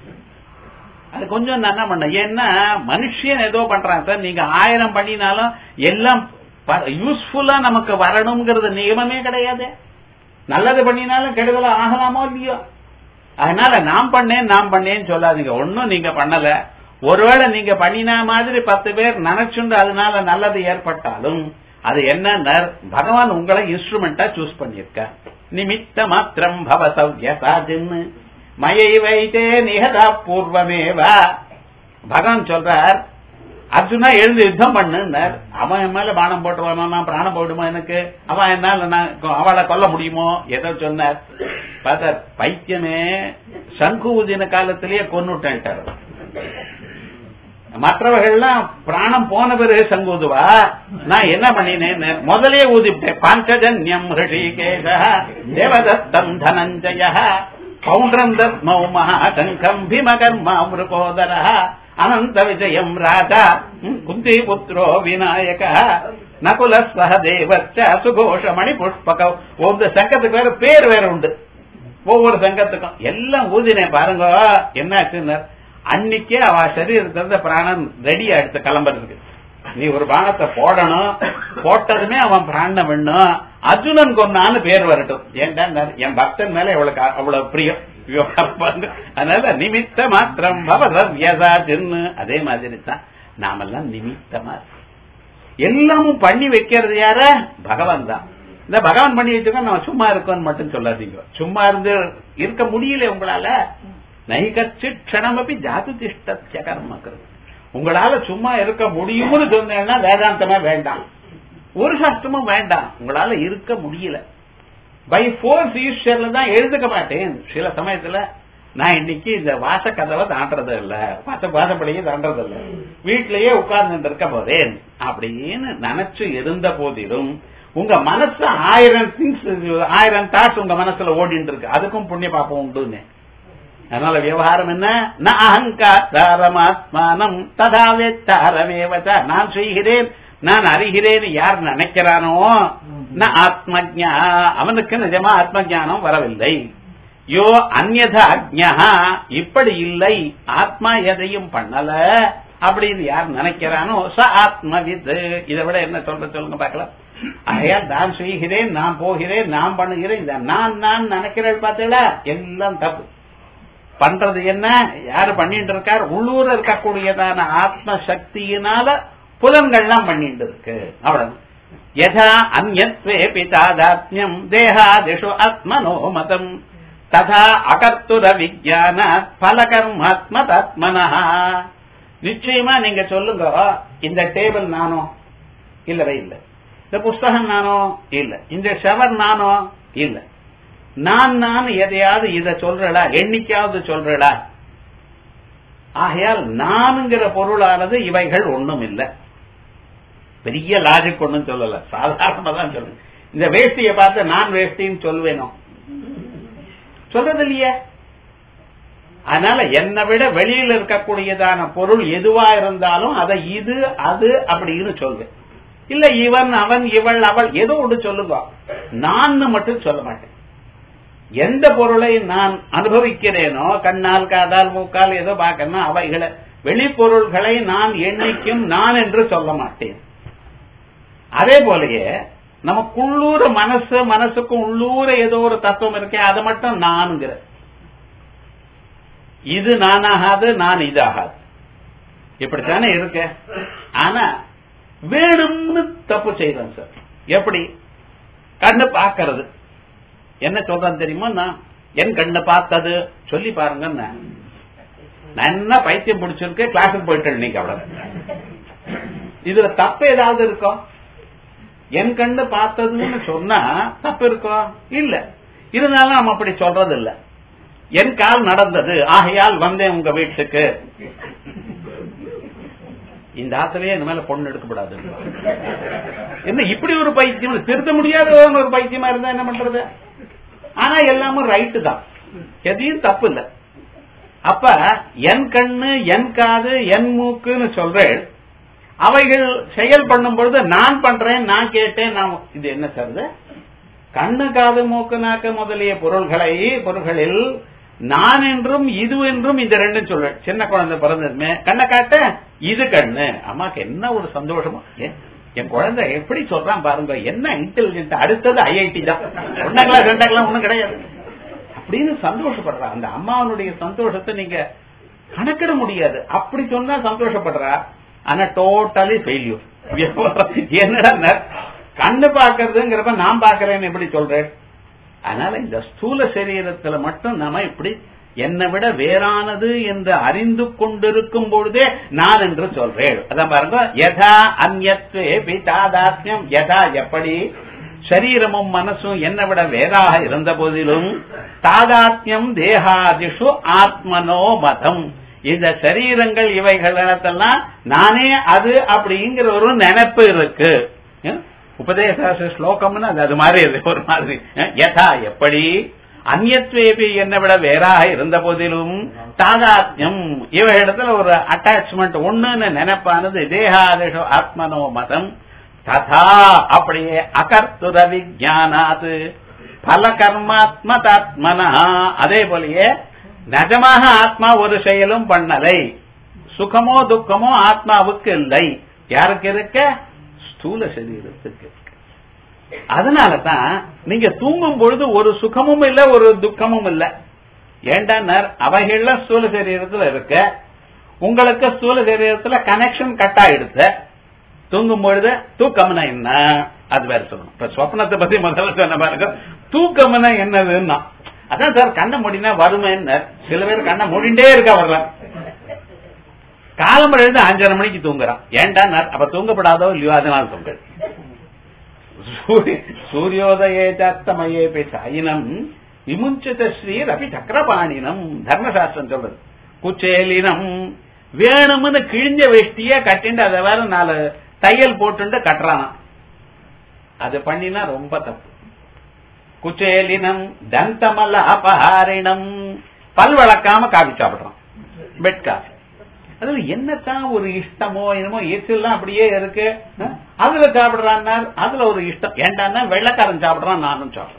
அது கொஞ்சம் நன்னா பண்ண ஏன்னா மனுஷன் ஏதோ பண்றான் சார் நீங்க ஆயிரம் பண்ணினாலும் எல்லாம் யூஸ்ஃபுல்லா நமக்கு வரணுங்கிறது நியமமே கிடையாது நல்லது பண்ணினாலும் கெடுதலா ஆகலாமோ இல்லையோ அதனால நான் பண்ணேன் நான் பண்ணேன்னு சொல்லாதீங்க ஒன்னும் நீங்க பண்ணல ஒருவேளை நீங்க பண்ணினா மாதிரி பத்து பேர் நினைச்சுண்டு அதனால நல்லது ஏற்பட்டாலும் அது என்ன பகவான் உங்களை இன்ஸ்ட்ருமெண்டா சூஸ் பண்ணிருக்க நிமித்த மாத்திரம் பவ சௌயசாஜின்னு மயை வைத்தே நிகதா பூர்வமேவா பகவான் சொல்றார் அர்ஜுனா எழுந்து யுத்தம் பண்ணுன்னார் அவன் என் மேல பானம் போட்டுருவானோ நான் பிராணம் போயிடுமோ எனக்கு அவன் என்னால நான் கொ- அவளை கொல்ல முடியுமோ ஏதோ சொன்னார் பார்த்தார் பைத்தியமே சங்கு ஊதின காலத்திலேயே கொன்னுட்டேன்ட்டார் மற்றவர்கள்லாம் பிராணம் போன பிறகு சங்கூதுவா நான் என்ன பண்ணினேன் முதலே ஊதிவிட்டேன் பாஞ்சஜன்யம் ரிஷிகேஷ தேவதத்தம் தனஞ்சய பௌண்ட்ரம் தர்மௌ மகாசங்கம் பீமகர்மா மிருகோதர அனந்த விஜயம் ராஜா ம், குந்தி புத்திரோ விநாயக நகுல சகதேவச்ச சுகோஷ மணி புஷ்பக ஒவ்வொரு சங்கத்துக்கு வேற பேர் வேற உண்டு ஒவ்வொரு சங்கத்துக்கும் எல்லாம் ஊதினேன் பாருங்க என்ன ஆச்சுன்னு அன்னைக்கே அவ சரீரத்துல இருந்து பிராணன் ரெடி ஆயிடுத்து கிளம்புறதுக்கு நீ ஒரு பானத்தை போடணும் போட்டதுமே அவன் பிராணம் வேணும் அர்ஜுனன் கொன்னான்னு பேர் வரட்டும் ஏன்டா என் பக்தன் மேல இவளுக்கு அவ்வளவு பிரியம் அதனால நிமித்த மாத்திரம் பவதவ்யதா சின்னு அதே மாதிரி தான் நாமெல்லாம் நிமித்தமா இருக்கோம். எல்லாமும் பண்ணி வைக்கிறது யார பகவான் தான் இந்த பகவான் பண்ணி வச்சுக்கோ நம்ம சும்மா இருக்கோம்னு மட்டும் சொல்லாதீங்க சும்மா இருந்து இருக்க முடியல உங்களால நைகச்சு க்ஷணமப்பி ஜாது திஷ்டத்திய கர்மக்கிறது உங்களால சும்மா இருக்க முடியும்னு சொன்னேன்னா வேதாந்தமே வேண்டாம் ஒரு சாஸ்திரமும் வேண்டாம் உங்களால இருக்க முடியல பை ஃபோர்ஸ் ஈஸ்வர்ல தான் எழுதுக்க மாட்டேன் சில சமயத்துல நான் இன்னைக்கு இந்த வாச கதவை தாண்டறது இல்ல வாச வாசப்படியே தாண்டறது இல்ல வீட்டிலேயே உட்கார்ந்து இருக்க போறேன் அப்படின்னு நினைச்சு இருந்த போதிலும் உங்க மனசு ஆயிரம் திங்ஸ் ஆயிரம் தாட்ஸ் உங்க மனசுல ஓடிட்டு இருக்கு அதுக்கும் புண்ணிய பாப்பம் உண்டுன்னு அதனால விவகாரம் என்ன ந அகங்காரமாத்மானம் ததா வேத்தாரமேவச்ச நான் செய்கிறேன் நான் அறிகிறேன் யார் நினைக்கிறானோ ந ஆத்மஜா அவனுக்கு நிஜமா ஆத்ம ஞானம் வரவில்லை யோ அந்நதா அஜ்ஞா இப்படி இல்லை ஆத்மா எதையும் பண்ணல அப்படின்னு யார் நினைக்கிறானோ ச ஆத்மவித் இதை விட என்ன சொல்ற சொல்லுங்க பார்க்கலாம் ஆகையால் நான் செய்கிறேன் நான் போகிறேன் நான் பண்ணுகிறேன் இந்த நான் நான் நினைக்கிறேன் பார்த்தீங்களா எல்லாம் தப்பு பண்றது என்ன யாரு பண்ணிட்டு இருக்கார் உள்ளூர இருக்கக்கூடியதான ஆத்ம சக்தியினால புலன்கள்லாம் பண்ணிட்டு இருக்கு அவ்வளவு யதா அந்நத்வே பிதாதாத்மியம் தேகாதிஷு ஆத்மனோ மதம் ததா அகர்த்துர விஜான பலகர்மாத்ம தத்மனா நிச்சயமா நீங்க சொல்லுங்க இந்த டேபிள் நானோ இல்லவே இல்லை இந்த புஸ்தகம் நானோ இல்ல இந்த ஷவர் நானோ இல்ல நான் நான் எதையாவது இத சொல்றடா என்னைக்காவது சொல்றடா ஆகையால் நான்ங்கிற பொருளானது இவைகள் ஒண்ணும் இல்ல பெரிய லாஜிக் ஒண்ணும் சொல்லல சாதாரணமா தான் சொல்லுங்க இந்த வேஷ்டிய பார்த்து நான் வேஷ்டின்னு சொல்வேனோ சொல்றது இல்லையே அதனால என்னை விட வெளியில இருக்கக்கூடியதான பொருள் எதுவா இருந்தாலும் அதை இது அது அப்படின்னு சொல்வேன் இல்ல இவன் அவன் இவள் அவள் ஏதோ ஒன்று சொல்லுங்க நான் மட்டும் சொல்ல மாட்டேன் எந்த பொருளை நான் அனுபவிக்கிறேனோ கண்ணால் காதால் மூக்கால் ஏதோ பார்க்கணும் அவைகளை வெளிப்பொருள்களை நான் எண்ணிக்கும் நான் என்று சொல்ல மாட்டேன் அதே போலயே நமக்குள்ளூர மனசு மனசுக்கும் உள்ளூர ஏதோ ஒரு தத்துவம் இருக்கே அதை மட்டும் நான்கிற இது நானாகாது நான் இதாகாது இப்படித்தானே இருக்க ஆனா வேணும்னு தப்பு செய்யறேன் சார் எப்படி கண்ணு பார்க்கறது என்ன சொல்றேன் தெரியுமா நான் என் கண்ணு பார்த்தது சொல்லி பாருங்க நான் என்ன பைத்தியம் பிடிச்சிருக்கு கிளாஸுக்கு போயிட்டு இன்னைக்கு அவ்வளவு இதுல தப்பு ஏதாவது இருக்கோ என் கண்ணு பார்த்ததுன்னு சொன்னா தப்பு இருக்கோ இல்ல இருந்தாலும் நம்ம அப்படி சொல்றது இல்ல என் கால் நடந்தது ஆகையால் வந்தேன் உங்க வீட்டுக்கு இந்த ஆத்திலேயே இந்த மேல பொண்ணு எடுக்கப்படாது என்ன இப்படி ஒரு பைத்தியம் திருத்த முடியாத ஒரு பைத்தியமா இருந்தா என்ன பண்றது ஆனா எல்லாமும் ரைட்டு தான் எதையும் தப்பு இல்ல அப்ப என் கண்ணு என் காது என் மூக்குன்னு சொல்றேன் அவைகள் செயல் பண்ணும் பொழுது நான் பண்றேன் நான் கேட்டேன் நான் இது என்ன சார் இது கண்ணு காது மூக்கு நாக்கு முதலிய பொருள்களை பொருள்களில் நான் என்றும் இது என்றும் இந்த ரெண்டும் சொல்ல சின்ன குழந்தை பிறந்ததுமே கண்ணை காட்ட இது கண்ணு அம்மாக்கு என்ன ஒரு சந்தோஷமோ ஏன், என் குழந்தை எப்படி சொல்றான் பாருங்க என்ன இன்டெலிஜென்ட் அடுத்தது ஐஐடி தான் ஒன்னாம் கிளாஸ் ரெண்டாம் கிளாஸ் ஒண்ணும் கிடையாது அப்படின்னு சந்தோஷப்படுறா அந்த அம்மாவனுடைய சந்தோஷத்தை நீங்க கணக்கிட முடியாது அப்படி சொன்னா சந்தோஷப்படுறா ஆனா டோட்டலி ஃபெயில்யூர் என்னடா கண்ணு பாக்குறதுங்கிறப்ப நான் பாக்குறேன்னு எப்படி சொல்றேன் அதனால இந்த ஸ்தூல சரீரத்துல மட்டும் நாம இப்படி என்னை விட வேறானது என்று அறிந்து கொண்டிருக்கும் பொழுதே நான் என்று சொல்றேன் அதான் பாருங்க யதா அந்யத்வே பிதாதாத்மியம் யதா எப்படி சரீரமும் மனசும் என்னை விட வேறாக இருந்த போதிலும் தாதாத்மியம் தேகாதிஷு ஆத்மனோ மதம் இந்த சரீரங்கள் இவைகள் இடத்தெல்லாம் நானே அது அப்படிங்கிற ஒரு நினைப்பு இருக்கு ஏன்? உபதேச ஸ்லோகம்னு அது அது மாதிரி இருக்கு ஒரு மாதிரி ஏன்? யதா எப்படி அந்யத்வேபி என்னை விட வேறாக இருந்த போதிலும் தாதாத்யம் இவ இடத்துல ஒரு அட்டாச்மெண்ட் ஒண்ணுன்னு நினைப்பானது தேகாதிஷு ஆத்மனோ மதம் ததா அப்படியே அகர்த்துர விஜானாது பல கர்மாத்மதாத்மனா அதே போலயே நிஜமாக ஆத்மா ஒரு செயலும் பண்ணலை சுகமோ துக்கமோ ஆத்மாவுக்கு இல்லை யாருக்கு இருக்க ஸ்தூல சரீரத்துக்கு இருக்கு அதனால தான் நீங்க தூங்கும் பொழுது ஒரு சுகமும் இல்ல ஒரு துக்கமும் இல்ல ஏண்டானர் அவைகள்ல ஸ்தூல சரீரத்துல இருக்க உங்களுக்கு ஸ்தூல சரீரத்துல கனெக்ஷன் கட் ஆயிடுது தூங்கும் பொழுது தூக்கம்னா என்ன அது வேற சொல்லணும் இப்ப சொப்னத்தை பத்தி முதல்ல சொன்ன பாருங்க தூக்கம்னா என்னதுன்னா அதான் சார் கண்ணை மூடினா வருமேன்னு சில பேர் கண்ணை மூடிண்டே இருக்கா வரலாம் காலம்பரம் எழுந்து அஞ்சரை மணிக்கு தூங்குறான் ஏன்டா அப்ப தூங்கப்படாதோ இல்லையோ அதனால தூங்க சூரியோதயே தத்தமயே பேசாயினம் விமுஞ்சித ஸ்ரீர் அபி சக்கரபாணினம் தர்மசாஸ்திரம் சொல்றது குச்சேலினம் வேணும்னு கிழிஞ்ச வேஷ்டிய கட்டிண்டு அதை வேற நாலு தையல் போட்டுண்டு கட்டுறானா அது பண்ணினா ரொம்ப தப்பு குச்சேலினம் தந்தமல்ல அபஹாரினம் பல் வளர்க்காம காபி சாப்பிடுறான் பெட் காஃபி அதுல என்னத்தான் ஒரு இஷ்டமோ என்னமோ எச்செல்லாம் அப்படியே இருக்கு அஹ், அதுல சாப்பிடுறான்னா அதுல ஒரு இஷ்டம் ஏண்டான்னா வெள்ளக்காரன் சாப்பிடுறான் நானும் சாப்பிடுறேன்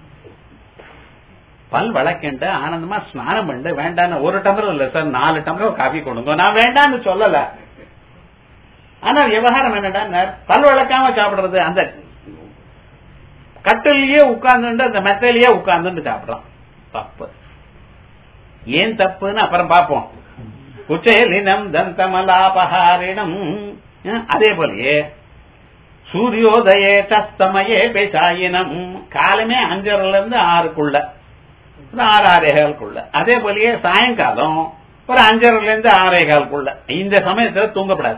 பல் வளர்க்கின்ற ஆனந்தமா ஸ்நானம் பண்ணு வேண்டான்னு ஒரு டம்ளர் இல்ல சார் நாலு டம்ளர் காஃபி கொடுங்க நான் வேண்டான்னு சொல்லல ஆனா விவகாரம் என்னடா பல் வளர்க்காம சாப்பிடுறது அந்த கட்டிலேயே உட்கார்ந்துட்டு அந்த மெத்தையிலேயே உட்கார்ந்துட்டு சாப்பிடுறான் தப்பு ஏன் தப்புன்னு அப்புறம் பார்ப்போம் குச்சேலினம் தந்தமலாபஹாரிணம் அஹ், அதே போலயே சூரியோதயே தஸ்தமயே பேசாயினம் காலமே அஞ்சரைல இருந்து ஆறுக்குள்ள ஒரு ஆறு ஆறேகாலுக்குள்ள அதே போலயே சாயங்காலம் ஒரு அஞ்சரைல இருந்து ஆறேகாலுக்குள்ள இந்த சமயத்துல தூங்கப்படாது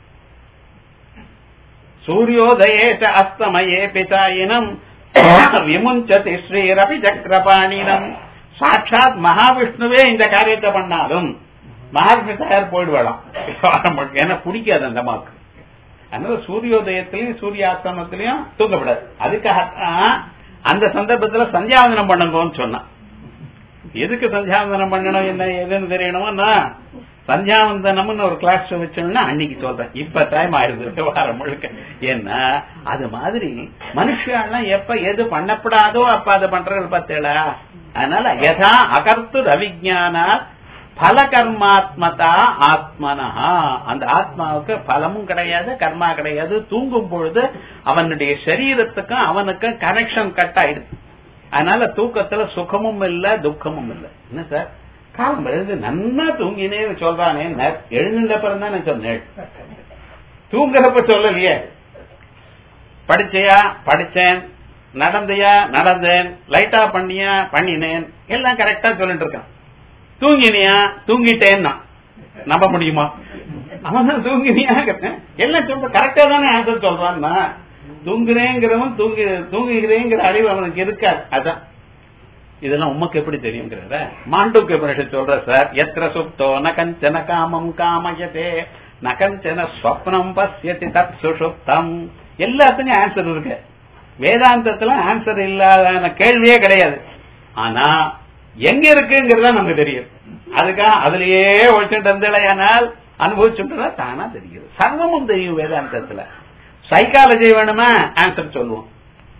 சூரியோதயே ச அஸ்தமயே பிதாயினம் விமுஞ்சதி ஸ்ரீரபி சக்கரபாணினம் சாட்சாத் மகாவிஷ்ணுவே இந்த காரியத்தை பண்ணாலும் மகாவிஷ்ணு தயார் போயிடுவாளாம் ஏன்னா பிடிக்காது அந்த அம்மாவுக்கு அதனால சூரியோதயத்திலையும் சூரியாஸ்தமத்திலையும் தூங்கப்படாது அதுக்காக அந்த சந்தர்ப்பத்துல சந்தியாவந்தனம் பண்ணுங்கன்னு சொன்னான் எதுக்கு சந்தியாவந்தனம் பண்ணணும் என்ன எதுன்னு தெரியணும்னா சந்தியாவந்தனம்னு ஒரு கிளாஸ் வச்சோம்னா அன்னைக்கு சொல்றேன் இப்ப டைம் ஆயிடுது வாரம் முழுக்க ஏன்னா அது மாதிரி மனுஷெல்லாம் எப்ப எது பண்ணப்படாதோ அப்ப அதை பண்றது பார்த்தேடா அதனால யதா அகர்த்து ரவிஜானா பல கர்மாத்மதா ஆத்மனஹா அந்த ஆத்மாவுக்கு பலமும் கிடையாது கர்மா கிடையாது தூங்கும் பொழுது அவனுடைய சரீரத்துக்கும் அவனுக்கும் கனெக்ஷன் கட் ஆயிடுது அதனால தூக்கத்துல சுகமும் இல்ல துக்கமும் இல்ல என்ன சார் காலம் எழுந்து நன்னா தூங்கினே சொல்றானே ந- எழுந்த பிறகு தான் சொன்னேன் தூங்குறப்ப சொல்லலையே படிச்சையா படிச்சேன் நடந்தையா நடந்தேன் லைட்டா பண்ணியா பண்ணினேன் எல்லாம் கரெக்டா சொல்லிட்டு இருக்கான் தூங்கினியா தூங்கிட்டேன்னா நம்ப முடியுமா அவன் தான் தூங்கினியா கேட்டேன். எல்லாம் சொல்ற கரெக்டா தானே ஆன்சர் சொல்றான்னா தூங்குறேங்கிறவன் தூங்கி தூங்குகிறேங்கிற அறிவு அவனுக்கு இருக்காது அதான் இதெல்லாம் உமக்கு எப்படி தெரியுங்கிறத மாண்டூக்கு உபனிஷத் சொல்ற சார் எத்திர சுப்தோ ந கஞ்சன காமம் காமயதே ந கஞ்சன ஸ்வப்னம் பசியதி தத் சுஷுப்தம் எல்லாத்துக்கும் ஆன்சர் இருக்கு வேதாந்தத்துல ஆன்சர் இல்லாத கேள்வியே கிடையாது ஆனா எங்க இருக்குங்கிறத நமக்கு தெரியும் அதுக்காக அதுலயே ஒழிச்சுட்டு இருந்தேனால் அனுபவிச்சுட்டு தானா தெரியுது சர்வமும் தெரியும் வேதாந்தத்துல சைக்காலஜி வேணுமா ஆன்சர் சொல்லுவோம்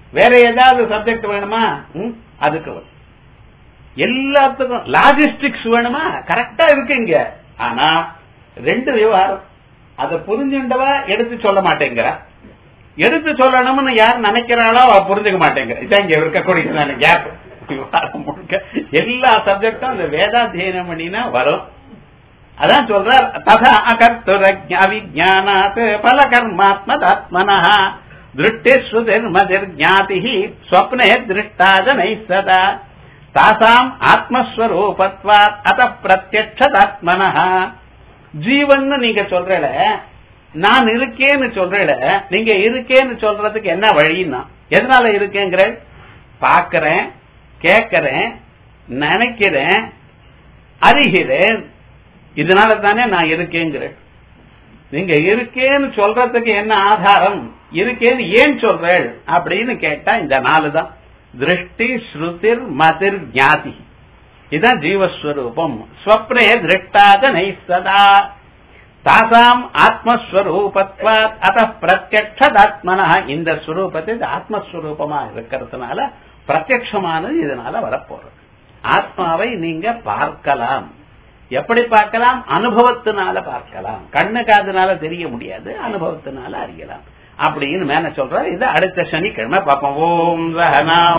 வேற ஏதாவது சப்ஜெக்ட் வேணுமா ம், அதுக்கு வரும் எல்லாத்துக்கும் லாஜிஸ்டிக்ஸ் வேணுமா கரெக்டா இருக்கு இங்க ஆனா ரெண்டு விவகாரம் அதை புரிஞ்சுண்டவா எடுத்து சொல்ல மாட்டேங்கிறா எடுத்து சொல்லணும்னு யார் நினைக்கிறாளோ அவ புரிஞ்சுக்க மாட்டேங்கிற இதான் இங்க இருக்கக்கூடிய கேப் விவகாரம் முழுக்க எல்லா சப்ஜெக்டும் அந்த வேதாத்தியனம் பண்ணினா வரும் அதான் சொல்றார் ததா அகர்த்துரஜானாத் பல கர்மாத்மதாத்மனா திருஷ்டிஸ்ருதிர்மதிர் ஜாதி ஸ்வப்னே திருஷ்டாஜனை சதா தாசாம் ஆத்மஸ்வரூபத்வாத் அத பிரத்யக்ஷதாத்மனா ஜீவன் நீங்க சொல்றல நான் இருக்கேன்னு சொல்றல நீங்க இருக்கேன்னு சொல்றதுக்கு என்ன வழின்னா எதனால இருக்கேங்கிற பாக்கிறேன் கேட்கிறேன் நினைக்கிறேன் அறிகிறேன் இதனால தானே நான் இருக்கேங்கிறேன் நீங்க இருக்கேன்னு சொல்றதுக்கு என்ன ஆதாரம் இருக்கேன்னு ஏன் சொல்றேள் அப்படின்னு கேட்டா இந்த நாலு தான் திருஷ்டி ஸ்ருதிர் மதிர் ஞாதி இதுதான் ஜீவஸ்வரூபம் ஸ்வப்னே திருஷ்டாத நைசதா தாசாம் ஆத்மஸ்வரூபத்வாத் அத பிரத்யக்ஷதாத்மனா இந்த ஸ்வரூபத்தை இது ஆத்மஸ்வரூபமா இருக்கிறதுனால பிரத்யக்ஷமானது இதனால வரப்போறது ஆத்மாவை நீங்க பார்க்கலாம் எப்படி பார்க்கலாம் அனுபவத்தினால பார்க்கலாம் கண்ணு காதுனால தெரிய முடியாது அனுபவத்தினால அறியலாம் அப்படின்னு மேல சொல்றாரு இது அடுத்த சனிக்கிழமை பார்ப்போம் ஓம் ரஹனா